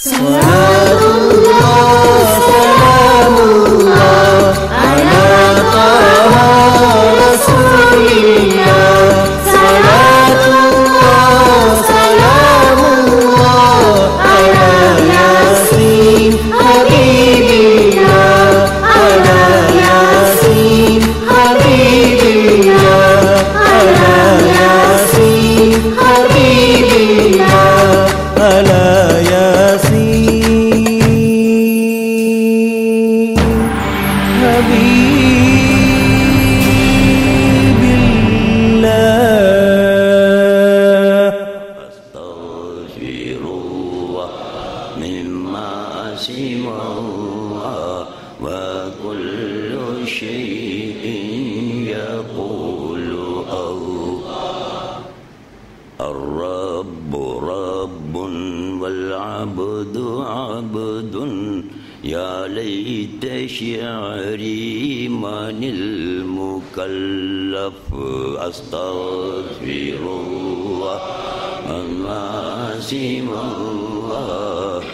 صلاة الله سلام الله على طه رسول الله صلاة الله سلام الله على ياسين حبيب الله على ياسين حبيب الله على ياسين حبيب الله على ياسين حبيب الله أستغفر الله مما سوى الله وكل شيء يقول الله الرب رب والعبد عبد يا ليت شعري من المكلف أستغفر الله أما سوى الله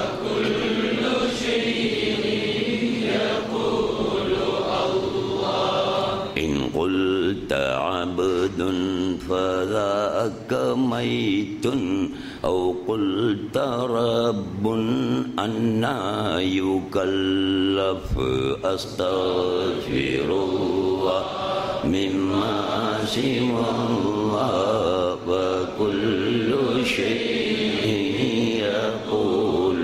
إن قلت عبد فذاك ميت أو قلت رب أنا يكلف أستغفر الله مما سوى الله وكل شيء يقول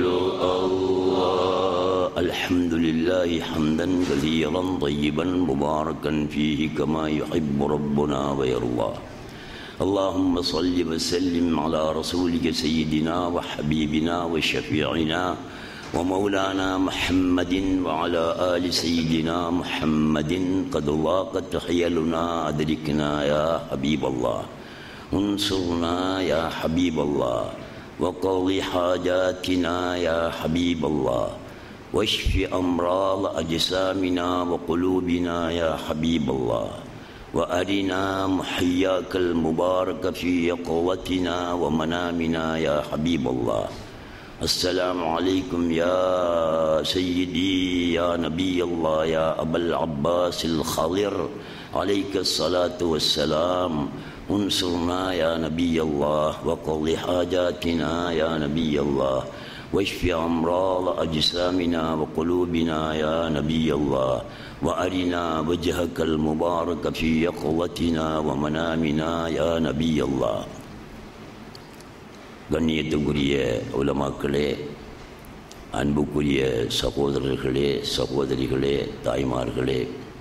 الله الحمد لله حمدا كثيرا طيبا مباركا فيه كما يحب ربنا ويرضى اللهم صل وسلم على رسولك سيدنا وحبيبنا وشفيعنا ومولانا محمد وعلى آل سيدنا محمد قد ضاقت حيلنا أدركنا يا حبيب الله انصرنا يا حبيب الله وقضي حاجاتنا يا حبيب الله واشف أمراض أجسامنا وقلوبنا يا حبيب الله وأرنا محياك المبارك في قوتنا ومنامنا يا حبيب الله السلام عليكم يا سيدي يا نبي الله يا أبا العباس الخضر عليك الصلاة والسلام انصرنا يا نبي الله وقض حاجاتنا يا نبي الله واشف أمراض أجسامنا وقلوبنا يا نبي الله وأرنا وجهك المبارك في يقظتنا ومنامنا يا نبي الله கண்ணியத்துக்குரிய உலமாக்களே அன்புக்குரிய சகோதரர்களே சகோதரிகளே தாய்மார்களே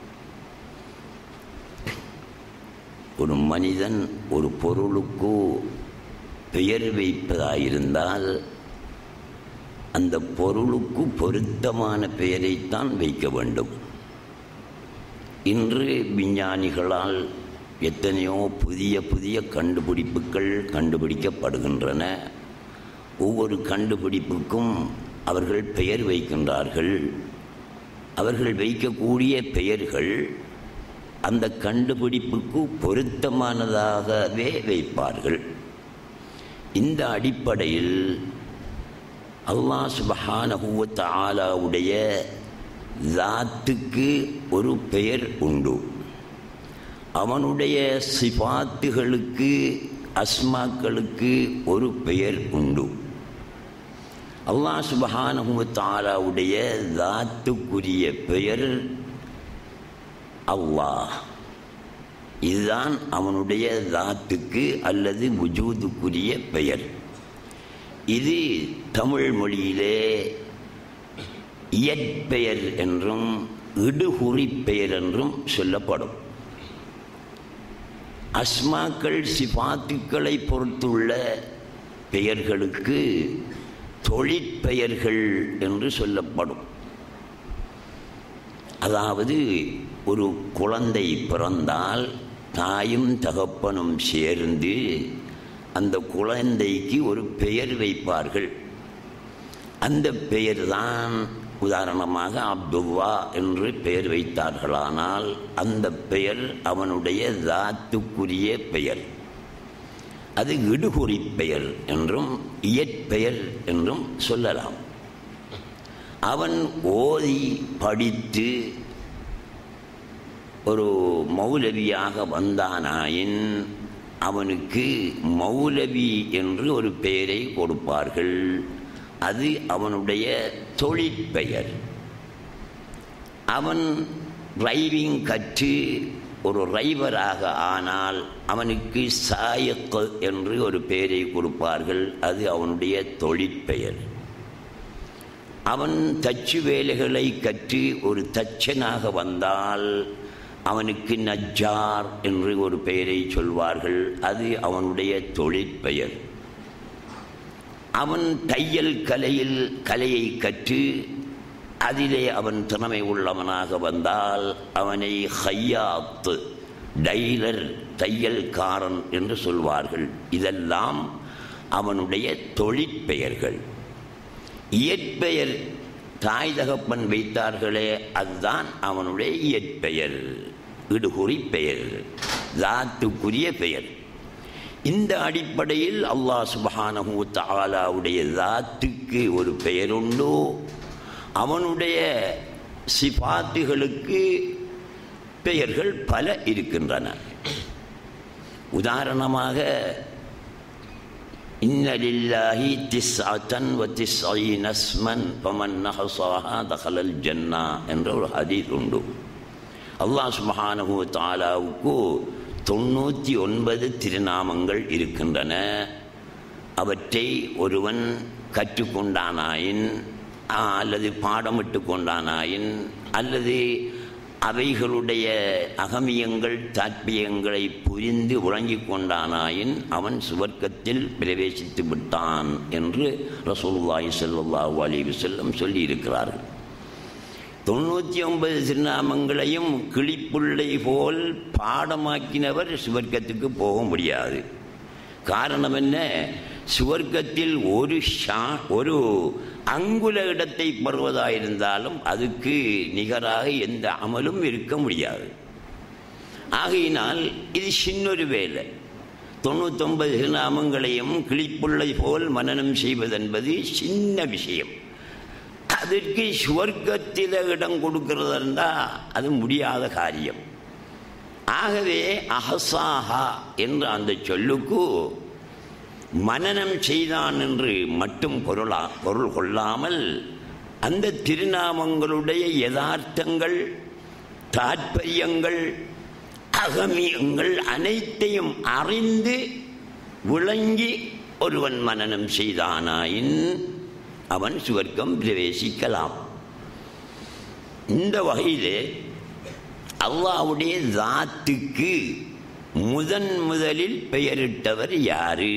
ஒரு மனிதன் ஒரு பொருளுக்கு பெயர் வைப்பதாயிருந்தால் அந்த பொருளுக்கு பொருத்தமான பெயரைத்தான் வைக்க வேண்டும் இன்று விஞ்ஞானிகளால் எத்தனையோ புதிய புதிய கண்டுபிடிப்புகள் கண்டுபிடிக்கப்படுகின்றன ஒவ்வொரு கண்டுபிடிப்புக்கும் அவர்கள் பெயர் வைக்கின்றார்கள் அவர்கள் வைக்கக்கூடிய பெயர்கள் அந்த கண்டுபிடிப்புக்கு பொருத்தமானதாகவே வைப்பார்கள் இந்த அடிப்படையில் அல்லாஹ் சுபஹானஹுவ தஆலாவுடைய ஜாத்துக்கு ஒரு பெயர் உண்டு அவனுடைய சிபாத்துகளுக்கு அஸ்மாக்களுக்கு ஒரு பெயர் உண்டு அல்லாஹ் சுபஹானஹுவ தஆலாவுடைய ஜாத்துக்குரிய பெயர் அல்லாஹ் இதுதான் அவனுடைய தாத்துக்கு அல்லது வஜூதுக்குரிய பெயர் இது தமிழ் மொழியிலே இயற்பெயர் என்றும் இடுகுறி பெயர் என்றும் சொல்லப்படும் அஸ்மாக்கள் சிபாத்துக்களை பொறுத்துள்ள பெயர்களுக்கு தொழிற்பெயர்கள் என்று சொல்லப்படும் அதாவது ஒரு குழந்தை பிறந்தால் தாயும் தகப்பனும் சேர்ந்து அந்த குழந்தைக்கு ஒரு பெயர் வைப்பார்கள் அந்த பெயர் தான் உதாரணமாக அப்துல்லா என்று பெயர் வைத்தார்களானால் அந்த பெயர் அவனுடைய தாத்துக்குரிய பெயர் அது இடுகுறி பெயர் என்றும் இயற்பெயர் என்றும் சொல்லலாம் அவன் ஓதி படித்து ஒரு மௌலவியாக வந்தானாயின் அவனுக்கு மௌலவி என்று ஒரு பெயரை கொடுப்பார்கள் அது அவனுடைய தொழிற்பெயர் அவன் டிரைவிங் கற்று ஒரு டிரைவராக ஆனால் அவனுக்கு சாயக்கு என்று ஒரு பெயரை கொடுப்பார்கள் அது அவனுடைய தொழிற்பெயர் அவன் தச்சு வேலைகளை கற்று ஒரு தச்சனாக வந்தால் அவனுக்கு நஜ்ஜார் என்று ஒரு பெயரை சொல்வார்கள் அது அவனுடைய தொழிற்பெயர் அவன் தையல் கலையில் கலையை கற்று அதிலே அவன் திறமை உள்ளவனாக வந்தால் அவனை ஹையாத்து டைலர் தையல்காரன் என்று சொல்வார்கள் இதெல்லாம் அவனுடைய தொழிற்பெயர்கள் இயற்பெயர் தாய் தகப்பன் வைத்தார்களே அதுதான் அவனுடைய இயற்பெயர் இடுகுறி பெயர் தாத்துக்குரிய பெயர் இந்த அடிப்படையில் அல்லாஹ் சுபஹானஹு தாலாவுடைய தாத்துக்கு ஒரு பெயருண்டோ அவனுடைய சிபாத்துகளுக்கு பெயர்கள் பல இருக்கின்றன உதாரணமாக இன்னலில்லாஹி திஸ்அத்தன் வ திஸ்ஐன ஸ்மன் ஃபமன் நஹஸாஹா தஹலல் ஜன்னா என்ற ஒரு ஹதீஸ் உண்டு அல்லாஹ் சுப்ஹானஹு தஆலாவுக்கு தொண்ணூற்றி ஒன்பது திருநாமங்கள் இருக்கின்றன அவற்றை ஒருவன் கற்றுக்கொண்டானாயின் அல்லது பாடமிட்டு கொண்டானாயின் அல்லது அவைகளுடைய அகமியங்கள் தாத்பியங்களை புரிந்து உறங்கிக் கொண்டானாயின் அவன் சுவர்க்கத்தில் பிரவேசித்து விட்டான் என்று ரசூலுல்லாஹி ஸல்லல்லாஹு அலைஹி வஸல்லம் சொல்லியிருக்கிறார்கள் தொண்ணூற்றி ஒன்பது திருநாமங்களையும் கிளிப்புள்ளை போல் பாடமாக்கினவர் சுவர்க்கத்துக்கு போக முடியாது காரணம் என்ன சுவர்க்கத்தில் ஒரு ஷா ஒரு அங்குல இடத்தை பெறுவதாயிருந்தாலும் அதுக்கு நிகராக எந்த அமலும் இருக்க முடியாது ஆகையினால் இது சின்னொரு வேலை தொண்ணூத்தொன்பது திருநாமங்களையும் கிளிப்புள்ளை போல் மனனம் செய்வதென்பது சின்ன விஷயம் அதற்கு சுவர்க்கத்தில் இடம் கொடுக்கிறதா அது முடியாத காரியம் ஆகவே அஹசாஹா என்ற அந்த சொல்லுக்கு மனனம் செய்தான் என்று மட்டும் பொருளா பொருள் கொள்ளாமல் அந்த திருநாமங்களுடைய யதார்த்தங்கள் தாற்பயங்கள் அகமியங்கள் அனைத்தையும் அறிந்து விளங்கி ஒருவன் மனனம் செய்தானாயின் அவன் சுவர்க்கம் பிரவேசிக்கலாம் இந்த வகையிலே அல்லாவுடைய தாத்துக்கு முதன் முதலில் பெயரிட்டவர் யாரு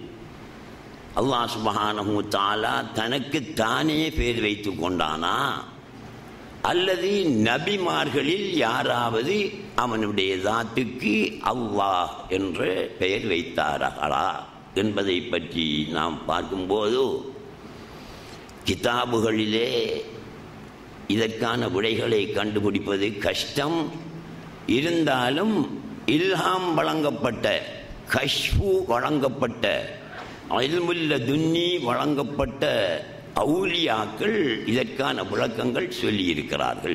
அல்லாஹ் சுபஹானஹு தாலா தனக்கு தானே பெயர் வைத்து கொண்டானா அல்லது நபிமார்களில் யாராவது அவனுடைய தாத்துக்கு அல்லாஹ் என்று பெயர் வைத்தார்களா என்பதை பற்றி நாம் பார்க்கும்போது கிதாபுகளிலே இதற்கான விடைகளை கண்டுபிடிப்பது கஷ்டம் இருந்தாலும் இல்ஹாம் வழங்கப்பட்ட கஷ்பு வழங்கப்பட்ட அல்முல்ல துன்னி வழங்கப்பட்ட அவுலியாக்கள் இதற்கான விளக்கங்கள் சொல்லியிருக்கிறார்கள்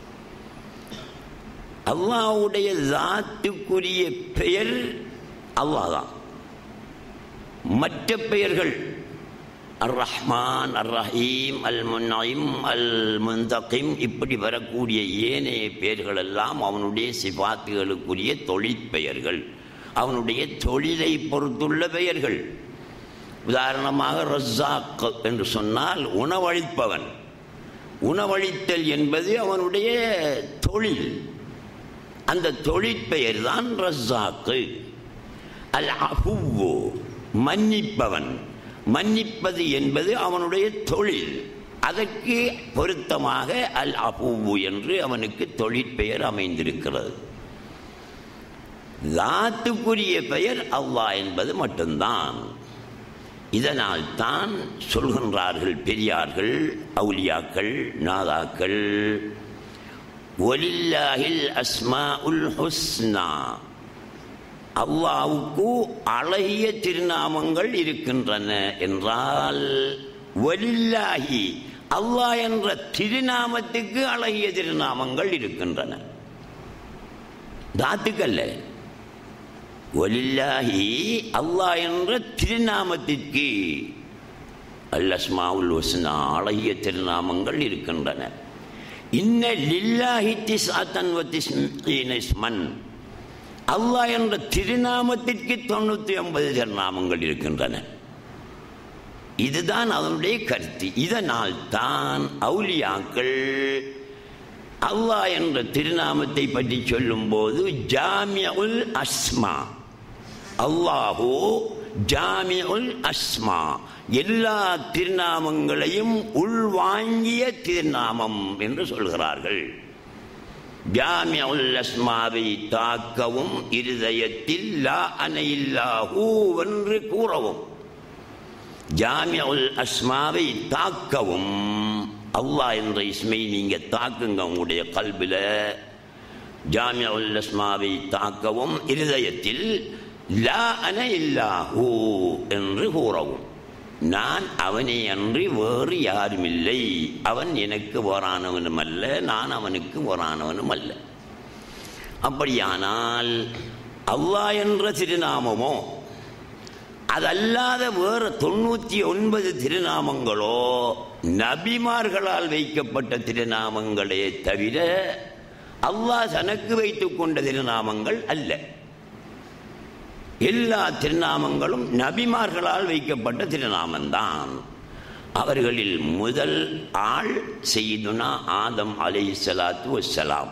அல்லாவுடைய தாத்துக்குரிய பெயர் அல்லாதான் மற்ற பெயர்கள் அர் ரஹ்மான் அர் ரஹீம் அல் முன்னைம் அல் முந்தகிம் இப்படி வரக்கூடிய ஏனைய பெயர்கள் எல்லாம் அவனுடைய சிபாத்துகளுக்குரிய தொழிற்பெயர்கள் அவனுடைய தொழிலை பொறுத்துள்ள பெயர்கள் உதாரணமாக ரஸாக் என்று சொன்னால் உணவளிப்பவன் உணவளித்தல் என்பது அவனுடைய தொழில் அந்த தொழிற்பெயர் தான் ரஸாக்கு அல் அஹுவு மன்னிப்பவன் மன்னிப்பது என்பது அவனுடைய தொழில் அதற்கு பொருத்தமாக அல் அபூவு என்று அவனுக்கு தொழிற்பெயர் அமைந்திருக்கிறது லாத்துக்குரிய பெயர் அல்லாஹ் என்பது மட்டும்தான் இதனால் தான் சொல்கின்றார்கள் பெரியார்கள் அவுலியாக்கள் நாதாக்கள் ஒலில்லாஹில் அஸ்மா உல் ஹுஸ்னா அல்லாவுக்கு அழகிய திருநாமங்கள் இருக்கின்றன என்றால் வலில்லாஹி அல்லாஹ் என்ற திருநாமத்துக்கு அழகிய திருநாமங்கள் இருக்கின்றன தாத்துக்கல்ல வலில்லாஹி அல்லாஹ் என்ற திருநாமத்திற்கு அல்லஸ்மாவுல் வஸ்னா அழகிய திருநாமங்கள் இருக்கின்றன இன்ன லில்லாஹி திசாத்தன் வத்திஸ்மன் அல்லாஹ் என்ற திருநாமத்திற்கு தொண்ணூற்றி ஒன்பது திருநாமங்கள் இருக்கின்றன இதுதான் அதனுடைய கருத்து இதனால் தான் அவுலியாக்கள் அல்லாஹ் என்ற திருநாமத்தை பற்றி சொல்லும்போது ஜாமியுல் அஸ்மா அல்லாஹோ ஜாமியுல் அஸ்மா எல்லா திருநாமங்களையும் உள்வாங்கிய திருநாமம் என்று சொல்கிறார்கள் ஜாமியுல் அஸ்மாவை தாக்கவும் இருதயத்தில் லா அனையில்லாஹூ என்று கூறவும் ஜாமியுல் அஸ்மாவை தாக்கவும் அல்லாஹ் என்ற இஸ்மை நீங்க தாக்குங்க உங்களுடைய கல்பில ஜாமியுல் அஸ்மாவை தாக்கவும் இருதயத்தில் லா அன இல்லாஹூ என்று கூறவும் நான் அவனை அன்றி வேறு யாரும் இல்லை அவன் எனக்கு வரானவனும் அல்ல நான் அவனுக்கு வரானவனும் அல்ல அப்படியானால் அல்லாஹ் என்ற திருநாமமோ அதல்லாத வேறு தொண்ணூற்றி ஒன்பது திருநாமங்களோ நபிமார்களால் வைக்கப்பட்ட திருநாமங்களே தவிர அல்லாஹ் தனக்கு வைத்துக் கொண்ட திருநாமங்கள் அல்ல எல்லா திருநாமங்களும் நபிமார்களால் வைக்கப்பட்ட திருநாமந்தான் அவர்களில் முதல் ஆள் செய்துனா ஆதம் அலை சலாத்து வசலாம்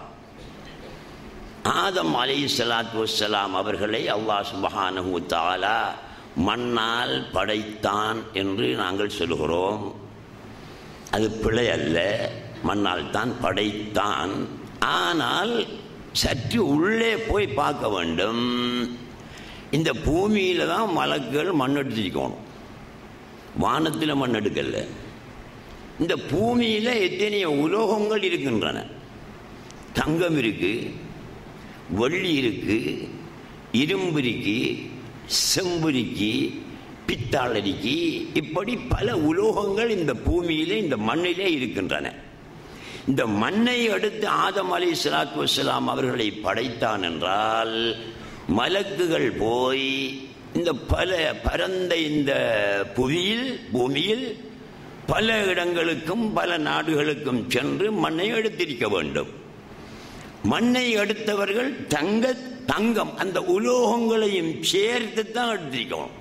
ஆதம் அலை சலாத்து வசலாம் அவர்களை அல்லாஹ் சுபஹானஹு தாலா மண்ணால் படைத்தான் என்று நாங்கள் சொல்கிறோம் அது பிழை அல்ல மண்ணால் தான் படைத்தான் ஆனால் சற்று உள்ளே போய் பார்க்க வேண்டும் இந்த பூமியில தான் மலக்குகள் மண் எடுத்துக்கணும் வானத்தில் மண் எடுக்கல இந்த பூமியில் எத்தனையோ உலோகங்கள் இருக்கின்றன தங்கம் இருக்கு வெள்ளி இருக்கு இரும்பு இருக்கு செம்புரிக்கு பித்தாளரிக்கு இப்படி பல உலோகங்கள் இந்த பூமியிலே இந்த மண்ணிலே இருக்கின்றன இந்த மண்ணை அடுத்து ஆதம் அலி சலாத்து வசலாம் அவர்களை படைத்தான் என்றால் மலக்குகள் போய் இந்த பல பரந்த இந்த புவியில் பூமியில் பல இடங்களுக்கும் பல நாடுகளுக்கும் சென்று மண்ணை எடுத்திருக்க வேண்டும் மண்ணை எடுத்தவர்கள் தங்க தங்கம் அந்த உலோகங்களையும் சேர்த்து தான் எடுத்திருக்கணும்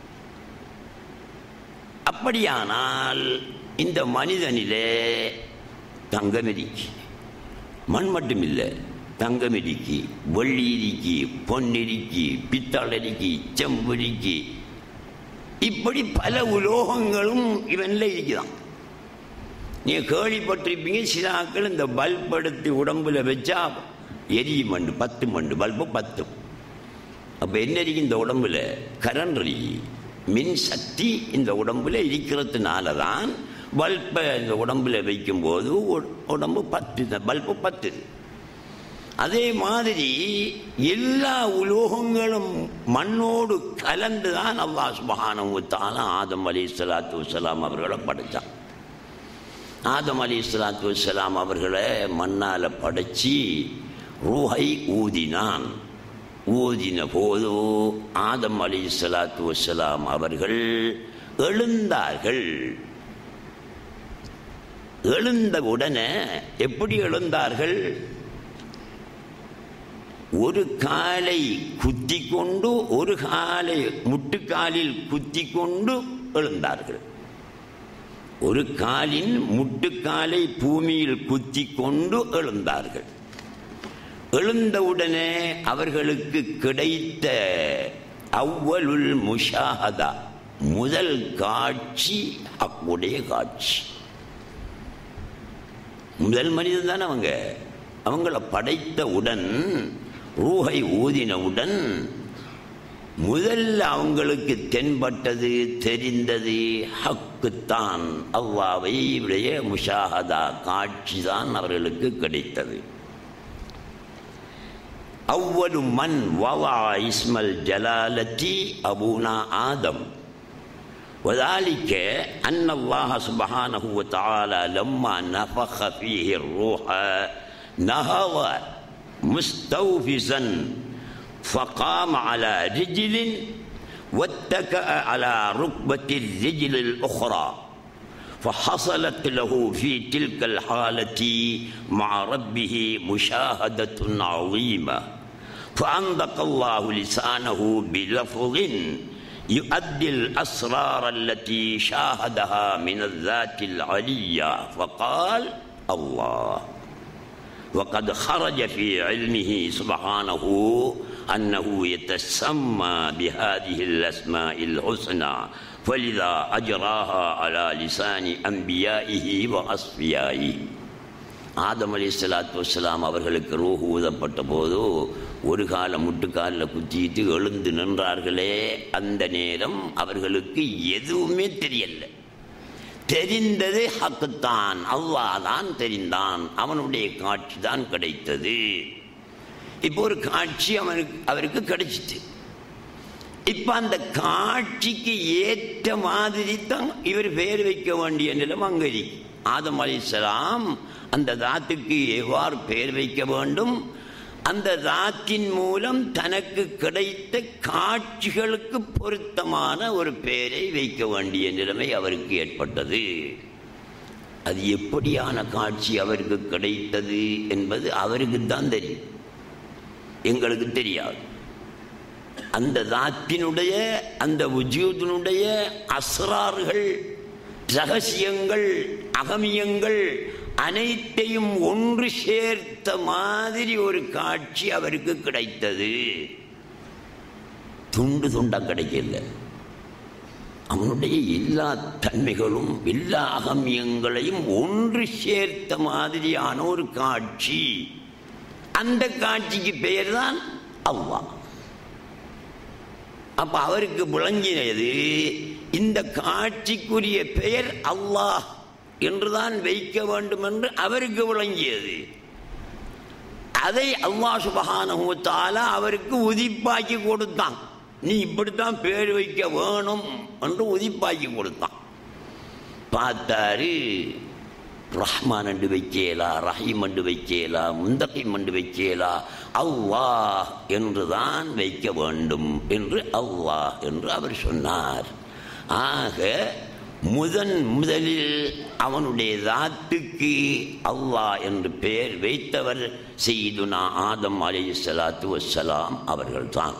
அப்படியானால் இந்த மனிதனிலே தங்கம் இருக்கு மண் மட்டும் இல்லை தங்கம் இருக்கு வெள்ளி இருக்கு பொன்னிருக்கு பித்தளரிக்கு செம்புரிக்கு இப்படி பல உலோகங்களும் இவன்ல இருக்குதான் நீ கேள்விப்பட்டிருப்பீங்க சில ஆட்கள் இந்த பல்ப் எடுத்து உடம்புல வச்சா எரியும் மண்டு பத்து மண்டு பல்பு பத்தும் அப்போ என்ன இருக்கு இந்த உடம்புல கரண்ட் இருக்கு மின் சக்தி இந்த உடம்புல இருக்கிறதுனால தான் பல்பை இந்த உடம்புல வைக்கும்போது உ- உடம்பு பத்து பல்பு பத்துது அதே மாதிரி எல்லா உலோகங்களும் மண்ணோடு கலந்து தான் அல்லாஹ் சுபஹானஹு தஆலா ஆதம் அலி சலாத்து வசலாம் அவர்களை படைச்சான் ஆதம் அலி சலாத்து வசலாம் அவர்களை மண்ணால் படைச்சி ரூஹை ஊதினான் ஊதின போது ஆதம் அலி சலாத்து வசலாம் அவர்கள் எழுந்தார்கள் எழுந்த உடனே எப்படி எழுந்தார்கள் ஒரு காலை குத்தி கொண்டு ஒரு காலை முட்டுக்காலில் குத்தி கொண்டு எழுந்தார்கள் ஒரு காலின் முட்டுக்காலை பூமியில் குத்தி கொண்டு எழுந்தார்கள் எழுந்தவுடனே அவர்களுக்கு கிடைத்த அவ்வலுல் முஷாஹதா முதல் காட்சி அக்குடைய காட்சி முதல் மனிதன் தானே அவங்க அவங்கள படைத்தவுடன் ரூஹை ஊதினவுடன் முதல்ல அவங்களுக்கு தென்பட்டது தெரிந்தது ஹக்குத்தான் அவ்வாவை உடைய முஷாஹதா காட்சி தான் அவர்களுக்கு கிடைத்தது أول من وضع اسم الجلالة أبونا آدم وذلك أن الله سبحانه وتعالى لما نفخ فيه الروح نهض مستوفزا فقام على رجل واتكأ على ركبة الرجل الأخرى فحصلت له في تلك الحالة مع ربه مشاهدة عظيمة فأنطق الله لسانه بلفظ يؤدي الأسرار التي شاهدها من الذات العلية فقال الله وقد خرج في علمه سبحانه أنه يتسمى بهذه الأسماء الحسنى فلذا أجراها على لسان أنبيائه وأصفيائه ஆதம் அலி சலாத்து வலாம் அவர்களுக்கு ரூஹ் ஊதப்பட்ட போது ஒரு கால முட்டுக்காலில் குத்திட்டு எழுந்து நின்றார்களே அந்த நேரம் அவர்களுக்கு எதுவுமே தெரியல தெரிந்தது ஹக்குத்தான் அல்லாஹ் தான் தெரிந்தான் அவனுடைய காட்சி தான் கிடைத்தது இப்போ ஒரு காட்சி அவனுக்கு அவருக்கு கிடைச்சிட்டு இப்ப அந்த காட்சிக்கு ஏற்ற மாதிரி தான் இவர் பெயர் வைக்க வேண்டிய நிலம் அங்க இருக்கு ஆதம் அலிசலாம் அந்த தாத்துக்கு எவ்வாறு பெயர் வைக்க வேண்டும் அந்த தாத்தின் மூலம் தனக்கு கிடைத்த காட்சிகளுக்கு பொருத்தமான ஒரு பெயரை வைக்க வேண்டிய நிலைமை அவருக்கு ஏற்பட்டது அது எப்படியான காட்சி அவருக்கு கிடைத்தது என்பது அவருக்கு தான் தெரியும் எங்களுக்கு தெரியாது அந்த தாத்தினுடைய அந்த உஜூதனுடைய அஸ்ரார்கள் ரகசியங்கள் அகமியங்கள் அனைத்தையும் ஒன்று சேர்த்த மாதிரி ஒரு காட்சி அவருக்கு கிடைத்தது துண்டு துண்டா கிடைக்கல அவனுடைய எல்லா தன்மைகளும் எல்லா அகமியங்களையும் ஒன்று சேர்த்த மாதிரியான ஒரு காட்சி அந்த காட்சிக்கு பெயர் தான் அல்லாஹ் அப்ப அவருக்கு விளங்கினது இந்த காட்சிக்குரிய பெயர் அல்லாஹ் என்றுதான் வைக்க வேண்டும் என்று அவருக்கு விளங்கியது அதை அல்லாஹ் சுபகானுத்தால அவருக்கு உதிப்பாக்கி கொடுத்தான் நீ இப்படித்தான் பேர் வைக்க வேணும் என்று உதிப்பாக்கி கொடுத்தான் பார்த்தாரு ரஹ்மான் என்று வைக்கலா ரஹீம் என்று வைக்கலா முந்தகிம் என்று வைக்கலா அல்லாஹ் என்றுதான் வைக்க வேண்டும் என்று அல்லாஹ் என்று அவர் சொன்னார் ஆக முதன் முதலில் அவனுடைய தாத்துக்கு அல்லாஹ் என்று பெயர் வைத்தவர் செய்துனா ஆதம் அலி சலாத்து வசலாம் அவர்கள்தான்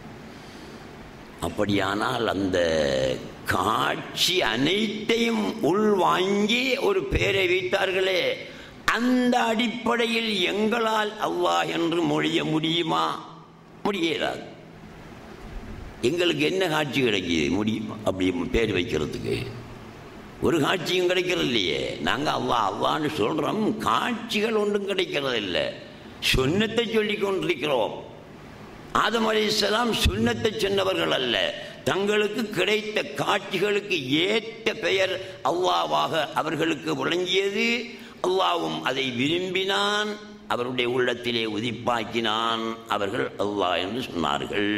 அப்படியானால் அந்த காட்சி அனைத்தையும் உள்வாங்கி ஒரு பெயரை வைத்தார்களே அந்த அடிப்படையில் எங்களால் அல்லாஹ் என்று மொழிய முடியுமா முடியாது எங்களுக்கு என்ன காட்சி கிடைக்குது முடியும் அப்படி பேர் வைக்கிறதுக்கு ஒரு காட்சியும் கிடைக்கிறது இல்லையே நாங்கள் அல்லாஹ் அல்லான்னு சொல்கிறோம் காட்சிகள் ஒன்றும் கிடைக்கிறது இல்லை சொன்னத்தை சொல்லி கொண்டிருக்கிறோம் ஆதம் அலிஸ்லாம் சுண்ணத்தை சொன்னவர்கள் அல்ல தங்களுக்கு கிடைத்த காட்சிகளுக்கு ஏற்ற பெயர் அல்லாவாக அவர்களுக்கு விளங்கியது அல்லாவும் அதை விரும்பினான் அவருடைய உள்ளத்திலே உதிப்பாக்கினான் அவர்கள் அல்லாஹ் என்று சொன்னார்கள்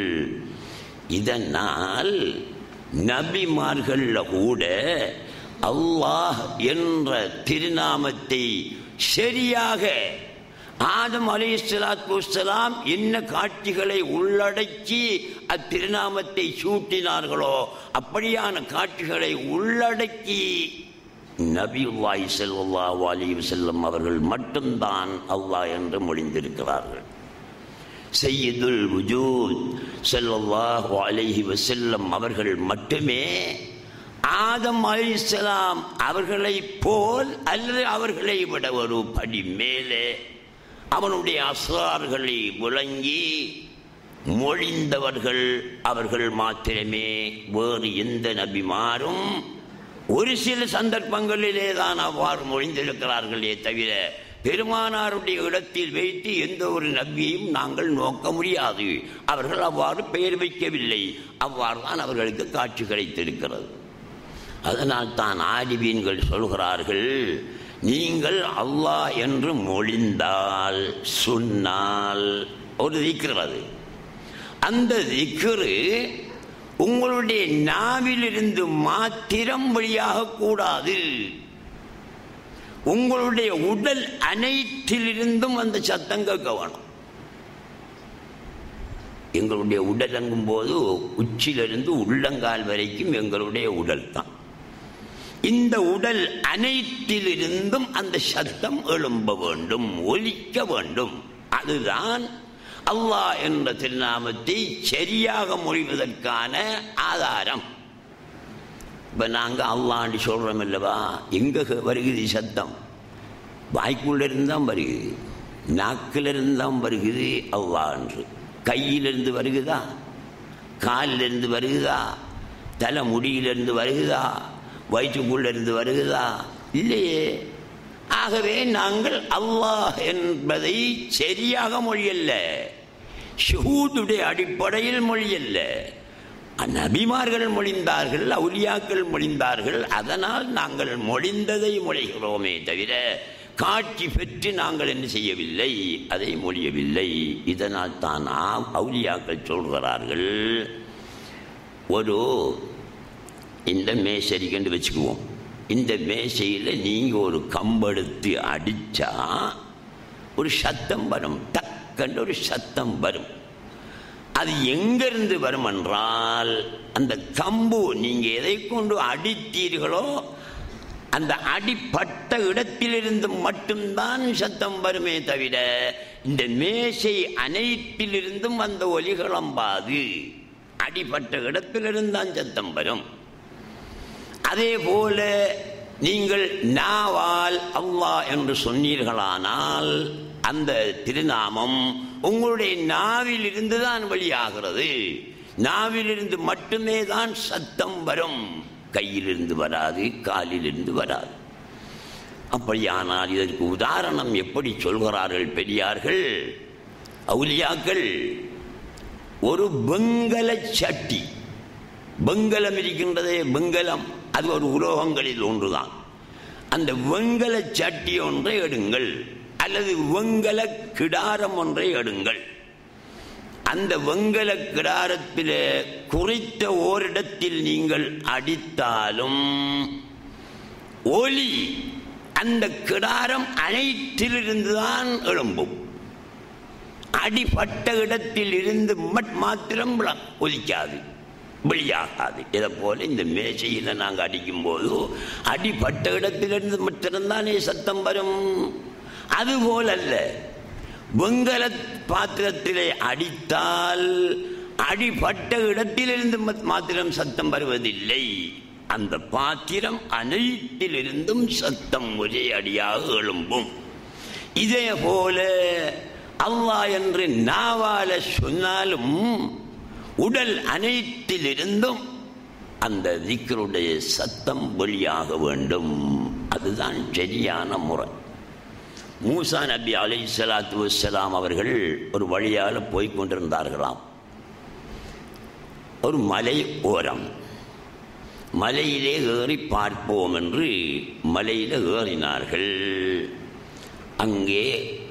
இதனால் நபிமார்கள்ல கூட அல்லாஹ் என்ற திருநாமத்தை சரியாக ஆதம் அலி வஸ்ஸலாம் என்ன காட்சிகளை உள்ளடக்கி அத்திருநாமத்தை சூட்டினார்களோ அப்படியான காட்சிகளை உள்ளடக்கி நபிவாய் செல்வல்லாஹு அலைஹி வஸல்லம் அவர்கள் மட்டும்தான் அல்லாஹ் என்று மொழிந்திருக்கிறார்கள் செய்யுதுல் வஜூத் ஸல்லல்லாஹு அலைஹி வஸல்லம் அவர்கள் மட்டுமே ஆதம் அலிஸ்லாம் அவர்களைப் போல் அல்லது அவர்களை விட ஒரு படி மேலே அவனுடைய அசார்களை விளங்கி மொழிந்தவர்கள் அவர்கள் மாத்திரமே வேறு எந்த நபிமாரும் ஒரு சில சந்தர்ப்பங்களிலே தான் அவ்வாறு மொழிந்திருக்கிறார்களே தவிர பெருமானாருடைய இடத்தில் வைத்து எந்த ஒரு நபியையும் நாங்கள் நோக்க முடியாது அவர்கள் அவ்வாறு பெயர் வைக்கவில்லை அவ்வாறு தான் அவர்களுக்கு காட்சி கிடைத்திருக்கிறது அதனால் தான் ஆதிபீன்கள் சொல்கிறார்கள் நீங்கள் அல்லாஹ் என்று மொழிந்தால் சொன்னால் ஒரு திக்ர் அது அந்த திக்ரு உங்களுடைய நாவிலிருந்து மாத்திரம் வெளியாக கூடாது உங்களுடைய உடல் அனைத்திலிருந்தும் அந்த சத்தம் கேட்க வேணும் எங்களுடைய உடல் அங்கும் போது உச்சிலிருந்து உள்ளங்கால் வரைக்கும் எங்களுடைய உடல் தான் இந்த உடல் அனைத்திலிருந்தும் அந்த சத்தம் எழும்ப வேண்டும் ஒலிக்க வேண்டும் அதுதான் அல்லாஹ் என்ற திருநாமத்தை சரியாக மொழிவதற்கான ஆதாரம் இப்ப நாங்க அல்லாண்டு சொல்றோம் அல்லவா எங்க வருகுது சத்தம் வாய்க்குள்ள இருந்தான் வருகுது நாக்கில் இருந்தான் வருகுது அவ்வா என்று கையிலிருந்து வருகுதா காலிலிருந்து வருகுதா தலை முடியிலிருந்து வருகுதா வயிற்றுக்குள்ள இருந்து வருகுதா இல்லையே ஆகவே நாங்கள் அல்லாஹ் என்பதை சரியாக மொழியல்ல ஷஹூதுடைய அடிப்படையில் மொழியல்ல நபிமார்கள் மொழிந்தார்கள் அவுலியாக்கள் மொழிந்தார்கள் அதனால் நாங்கள் மொழிந்ததை மொழிகிறோமே தவிர காட்சி பெற்று நாங்கள் என்ன செய்யவில்லை அதை மொழியவில்லை இதனால் தான் ஆ- அவுலியாக்கள் சொல்கிறார்கள் ஒரு இந்த மேசரிக்கன்று வச்சுக்குவோம் இந்த மேசையில் நீங்கள் ஒரு கம்பெடுத்து அடித்தா ஒரு சத்தம் வரும் டக்கன்று ஒரு சத்தம் வரும் அது எங்கிருந்து வரும் என்றால் அந்த கம்பு நீங்க எதை கொண்டு அடித்தீர்களோ அந்த அடிப்பட்ட இடத்திலிருந்து மட்டும்தான் சத்தம் வருமே தவிர இந்த மேசை அனைத்திலிருந்தும் அந்த ஒலி கிளம்பாது அடிப்பட்ட இடத்திலிருந்து தான் சத்தம் வரும் அதே போல நீங்கள் நாவால் அல்லாஹ் என்று சொன்னீர்களானால் அந்த திருநாமம் உங்களுடைய நாவில் இருந்து தான் வெளியாகிறது நாவிலிருந்து மட்டுமே தான் சத்தம் வரும் கையிலிருந்து வராது காலிலிருந்து வராது அப்படியானால் இதற்கு உதாரணம் எப்படி சொல்கிறார்கள் பெரியார்கள் அவுலியாக்கள் ஒரு வெங்கல சட்டி வெங்கலம் இருக்கின்றதே வெங்கலம் அது ஒரு உலோகங்களில் ஒன்றுதான் அந்த வெங்கல சட்டி ஒன்றை எடுங்கள் அல்லது வெங்கல கிடாரம் ஒன்றை எடுங்கள் அந்த வெங்கல கிடாரத்தில் குறித்த ஓரிடத்தில் நீங்கள் அடித்தாலும் ஒலி அந்த கிடாரம் அனைத்திலிருந்துதான் எழும்பும் அடிப்பட்ட இடத்தில் இருந்து மட் மாத்திரம் விள- ஒலிக்காது வெளியாகாது இதை போல இந்த மேசையில் நாங்கள் அடிக்கும்போது அடிப்பட்ட இடத்திலிருந்து மாத்திரம்தானே சத்தம் வரும் அது போலல்ல வெங்கல பாத்திரத்திலே அடித்தால் அடிப்பட்ட இடத்திலிருந்து மத்- மாத்திரம் சத்தம் வருவதில்லை அந்த பாத்திரம் அனைத்திலிருந்தும் சத்தம் ஒரே அடியாக எழும்பும் இதே போல அல்லாஹ் என்று நாவால சொன்னாலும் உடல் அனைத்திலிருந்தும் அந்த திக்ருடைய சத்தம் வெளியாக வேண்டும் அதுதான் சரியான முறை மூசா நபி அலை சலாத்து வசலாம் அவர்கள் ஒரு வழியால் போய்க் கொண்டிருந்தார்களாம் ஒரு மலை ஓரம் மலையிலே ஏறி பார்ப்போம் என்று மலையில ஏறினார்கள் அங்கே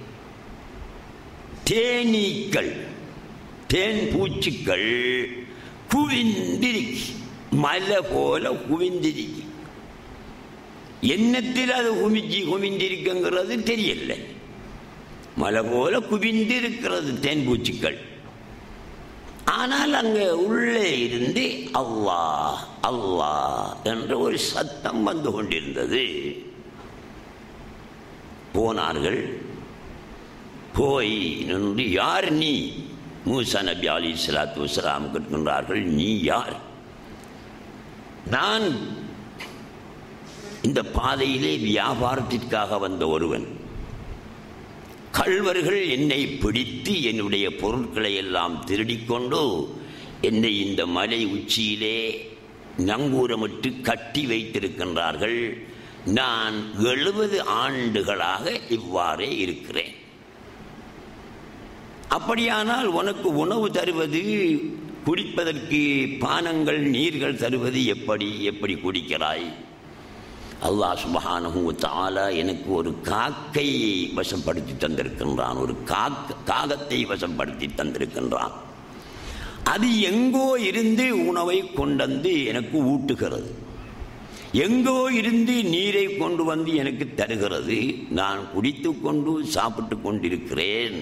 தேனீக்கள் தேன் பூச்சிகள் குவிந்திருக்கு மலை போல குவிந்திருக்கு எண்ணத்தில் அது குமிஞ்சி குவிந்திருக்குங்கிறது தெரியல மலை போல குவிந்திருக்கிறது தேன் பூச்சிகள் ஆனால் அங்கே உள்ளே இருந்து அல்லாஹ் அல்லாஹ் என்ற ஒரு சத்தம் வந்து கொண்டிருந்தது போனார்கள் போய் நின்று யார் நீ மூசா நபி அலி சலாத்து வசலாம் கேட்கின்றார்கள் நீ யார் நான் இந்த பாதையிலே வியாபாரத்திற்காக வந்த ஒருவன் கள்வர்கள் என்னை பிடித்து என்னுடைய பொருட்களை எல்லாம் திருடிக்கொண்டு என்னை இந்த மலை உச்சியிலே நங்கூரமிட்டு கட்டி வைத்திருக்கின்றார்கள் நான் எழுபது ஆண்டுகளாக இவ்வாறே இருக்கிறேன் அப்படியானால் உனக்கு உணவு தருவது குடிப்பதற்கு பானங்கள் நீர்கள் தருவது எப்படி எப்படி குடிக்கிறாய் அல்லாஹ் சுபஹானஹு தாலா எனக்கு ஒரு காக்கையை வசப்படுத்தி தந்திருக்கின்றான் ஒரு காக்க காகத்தை வசப்படுத்தி தந்திருக்கின்றான் அது எங்கோ இருந்து உணவை கொண்டந்து எனக்கு ஊட்டுகிறது எங்கோ இருந்து நீரை கொண்டு வந்து எனக்கு தருகிறது நான் குடித்து கொண்டு சாப்பிட்டு கொண்டிருக்கிறேன்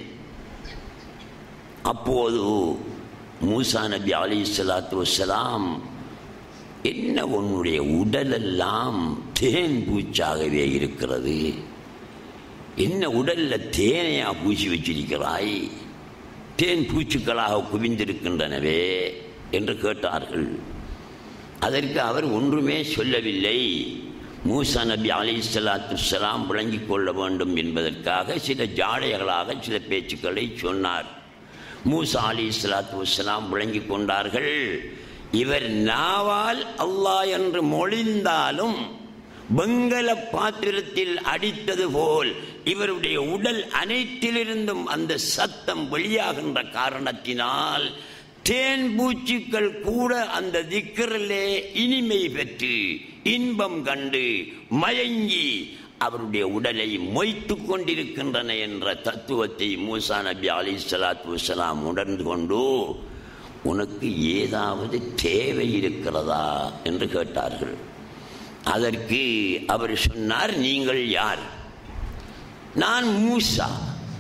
அப்போது மூசா நபி அலி சலாத்து வசலாம் என்ன உன்னுடைய உடலெல்லாம் தேன் பூச்சாகவே இருக்கிறது என்ன உடல்ல தேனையா பூசி வச்சிருக்கிறாய் தேன் பூச்சுக்களாக குவிந்திருக்கின்றனவே என்று கேட்டார்கள் அதற்கு அவர் ஒன்றுமே சொல்லவில்லை மூசா நபி அலி சலாத்து சலாம் விளங்கிக் கொள்ள வேண்டும் என்பதற்காக சில ஜாடைகளாக சில பேச்சுக்களை சொன்னார் மூசா அலி சலாத்து வசலாம் விளங்கிக் கொண்டார்கள் இவர் நாவால் அல்லாஹ் என்று மொழிந்தாலும் வெங்கல பாத்திரத்தில் அடித்தது போல் இவருடைய உடல் அனைத்திலிருந்தும் அந்த சத்தம் வெளியாகின்ற காரணத்தினால் தேன் பூச்சிகள் கூட அந்த திக்கரிலே இனிமை பெற்று இன்பம் கண்டு மயங்கி அவருடைய உடலை மொய்த்து கொண்டிருக்கின்றன என்ற தத்துவத்தை மூசா நபி அலி சலாத்து வசலாம் உணர்ந்து கொண்டு உனக்கு ஏதாவது தேவை இருக்கிறதா என்று கேட்டார்கள் அதற்கு அவர் சொன்னார் நீங்கள் யார் நான் மூசா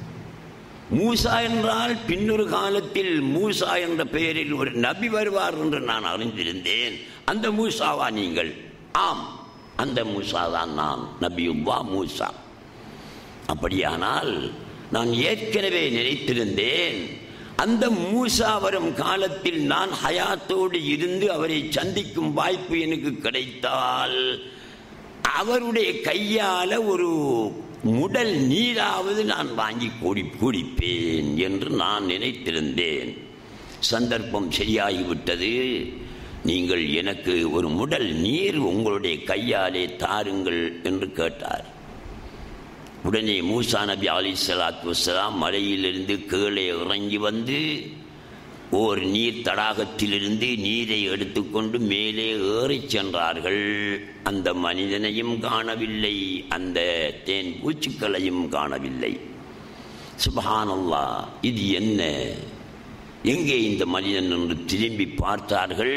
மூசா என்றால் பின்னொரு காலத்தில் மூசா என்ற பெயரில் ஒரு நபி வருவார் என்று நான் அறிந்திருந்தேன் அந்த மூசாவா நீங்கள் ஆம் அந்த மூசா தான் நான் நபியுல்லா மூசா அப்படியானால் நான் ஏற்கனவே நினைத்திருந்தேன் அந்த மூசா வரும் காலத்தில் நான் ஹயாத்தோடு இருந்து அவரை சந்திக்கும் வாய்ப்பு எனக்கு கிடைத்தால் அவருடைய கையால ஒரு முடல் நீராவது நான் வாங்கி குடி குடிப்பேன் என்று நான் நினைத்திருந்தேன் சந்தர்ப்பம் சரியாகிவிட்டது நீங்கள் எனக்கு ஒரு முடல் நீர் உங்களுடைய கையாலே தாருங்கள் என்று கேட்டார் உடனே மூசா நபி அலி சலாத்து வசலாம் மலையிலிருந்து கீழே இறங்கி வந்து ஓர் நீர் தடாகத்திலிருந்து நீரை எடுத்துக்கொண்டு மேலே ஏறிச் சென்றார்கள் அந்த மனிதனையும் காணவில்லை அந்த தேன் பூச்சிக்களையும் காணவில்லை சுபஹானல்லா இது என்ன எங்கே இந்த மனிதன் என்று திரும்பி பார்த்தார்கள்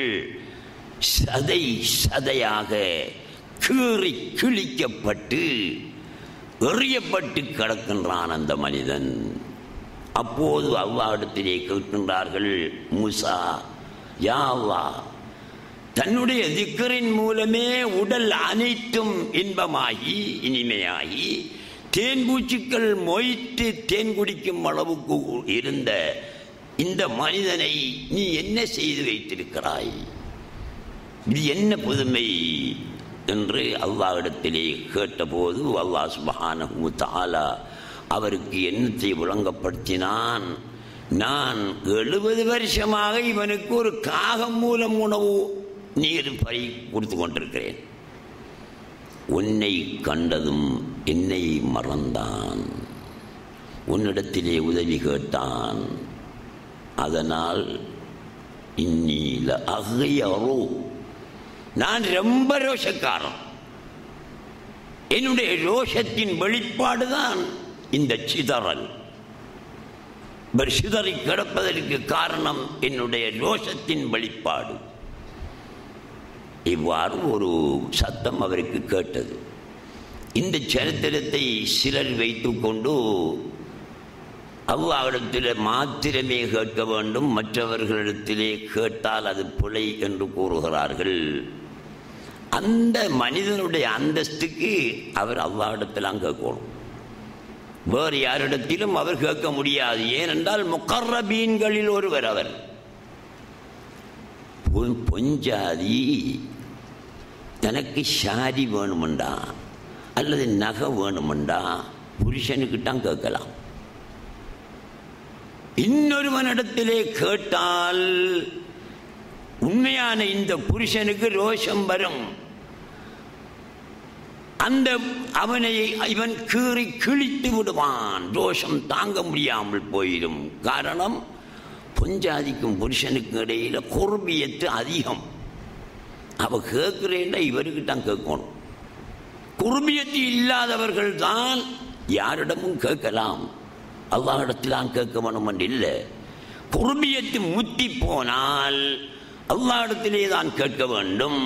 சதை சதையாக கீறி கிழிக்கப்பட்டு எறியப்பட்டு கிடக்கின்றான் அந்த மனிதன் அப்போது அவ்வாடத்திலே கேட்கின்றார்கள் மூசா யா அல்லாஹ் தன்னுடைய திக்கரின் மூலமே உடல் அனைத்தும் இன்பமாகி இனிமையாகி தேன் பூச்சிக்கள் மொய்த்து தேன் குடிக்கும் அளவுக்கு இருந்த இந்த மனிதனை நீ என்ன செய்து வைத்திருக்கிறாய் இது என்ன புதுமை என்று அல்லாஹ்விடத்திலே கேட்டபோது அல்லாஹ் சுபஹானஹு தஆலா அவருக்கு என்னத்தை விளங்கப்படுத்தினான் நான் எழுபது வருஷமாக இவனுக்கு ஒரு காகம் மூலம் உணவு நீர் பறி கொடுத்து கொண்டிருக்கிறேன் உன்னை கண்டதும் என்னை மறந்தான் உன்னிடத்திலே உதவி கேட்டான் அதனால் இன்னில அகையரோ நான் ரொம்ப ரோஷக்காரன் என்னுடைய ரோஷத்தின் வெளிப்பாடுதான் இந்த சிதறல் இவர் சிதறி கிடப்பதற்கு காரணம் என்னுடைய ரோஷத்தின் வெளிப்பாடு இவ்வாறு ஒரு சத்தம் அவருக்கு கேட்டது இந்த சரித்திரத்தை சிலர் வைத்துக்கொண்டு அவ்வாவிடத்தில் மாத்திரமே கேட்க வேண்டும் மற்றவர்களிடத்திலே கேட்டால் அது பிழை என்று கூறுகிறார்கள் அந்த மனிதனுடைய அந்தஸ்துக்கு அவர் அவ்வாவிடத்திலாம் கேட்கணும் வேறு யாரிடத்திலும் அவர் கேட்க முடியாது ஏனென்றால் முக்கர்ரபீன்களில் ஒருவர் அவர் பொ- பொஞ்சாதி தனக்கு சாரி வேணுமெண்டா அல்லது நகை வேணுமெண்டா புருஷனுக்கிட்டான் கேட்கலாம் இன்னொருவனிடத்திலே கேட்டால் உண்மையான இந்த புருஷனுக்கு ரோஷம் வரும் அந்த அவனை இவன் கீறி கிழித்து விடுவான் ரோஷம் தாங்க முடியாமல் போயிடும் காரணம் பொஞ்சாதிக்கும் புருஷனுக்கும் இடையில குர்பியத்து அதிகம் அவ கேட்கிறேன்னா இவருக்கு தான் கேட்கணும் குர்பியத்து இல்லாதவர்கள் தான் யாரிடமும் கேட்கலாம் அல்லாஹிடத்திலாம் கேட்க வேணும் என்று இல்லை குர்பியத்து முத்தி போனால் அல்லாஹிடத்திலே தான் கேட்க வேண்டும்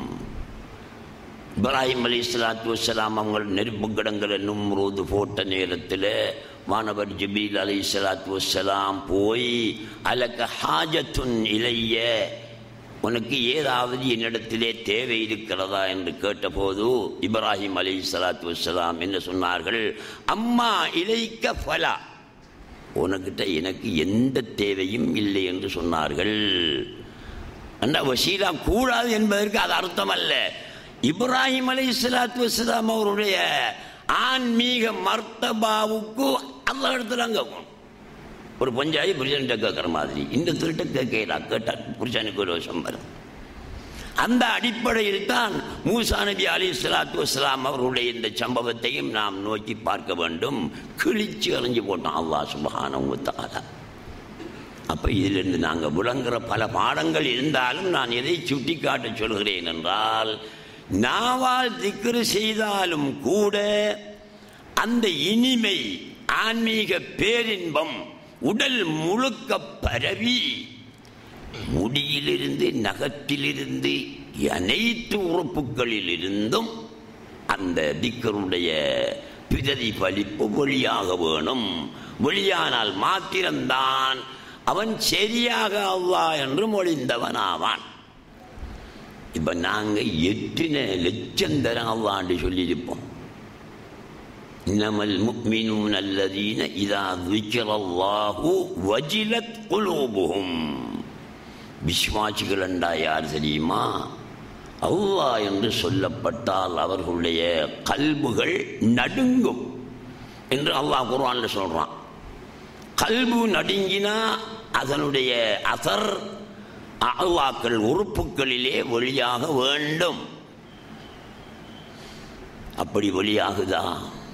இப்ராஹிம் அலி சலாத்து வசலாம் அவங்க நெருப்பு கிடங்கிற நும்ரூது போட்ட நேரத்தில் மாணவர் ஜபீல் அலி சலாத்து வசலாம் போய் அலக்க ஹாஜத்துன் இலைய உனக்கு ஏதாவது என்னிடத்திலே தேவை இருக்கிறதா என்று கேட்டபோது இப்ராஹிம் அலி சலாத்து வசலாம் என்ன சொன்னார்கள் அம்மா இலைக்க ஃபலா உனக்கிட்ட எனக்கு எந்த தேவையும் இல்லை என்று சொன்னார்கள் அந்த வசீலா கூடாது என்பதற்கு அது அர்த்தம் அல்ல இப்ராஹிம் அலை சலாத்து வசலாம் அவருடைய ஆன்மீக மர்த்தபாவுக்கு அந்த இடத்துல கேட்கணும் ஒரு பஞ்சாயி புருஷன்கிட்ட கேட்குற மாதிரி இந்த திருட்ட கேட்கலா கேட்டா புருஷனுக்கு ஒரு வருஷம் வரும் அந்த அடிப்படையில் தான் மூசா நபி அலி சலாத்து வசலாம் அவர்களுடைய இந்த சம்பவத்தையும் நாம் நோக்கி பார்க்க வேண்டும் கிழிச்சு அறிஞ்சு போட்டோம் அல்லாஹ் சுபஹானஹு தஆலா அப்ப இதிலிருந்து நாங்கள் விளங்குற பல பாடங்கள் இருந்தாலும் நான் எதை சுட்டி காட்ட சொல்கிறேன் என்றால் நாவால் திக்ரு செய்தாலும் கூட அந்த இனிமை ஆன்மீக பேரின்பம் உடல் முழுக்க பரவி முடியிலிருந்து நகத்திலிருந்து அனைத்து உறுப்புகளிலிருந்தும் அந்த திக்கருடைய பிரதிபலிப்பு வெளியாக வேணும் வெளியானால் மாத்திரம்தான் அவன் சரியாக அல்லாஹ் என்று மொழிந்தவனாவான் இப்ப நாங்க எத்தனை லட்சம் தரம் அல்லாண்டு சொல்லியிருப்போம் இன்னமல் முக்மினூன் அல்லதீன இதா துக்கிரல்லாஹு வஜிலத் குலூபுஹும் விஸ்வாசிகள் என்றா யார் தெரியுமா அல்லாஹ் என்று சொல்லப்பட்டால் அவர்களுடைய கல்புகள் நடுங்கும் என்று அல்லாஹ் குர்ஆன்ல சொல்றான் கல்பு நடுங்கினா அதனுடைய அசர் அல்லாக்கள் உறுப்புகளிலே வெளியாக வேண்டும் அப்படி வெளியாகுதா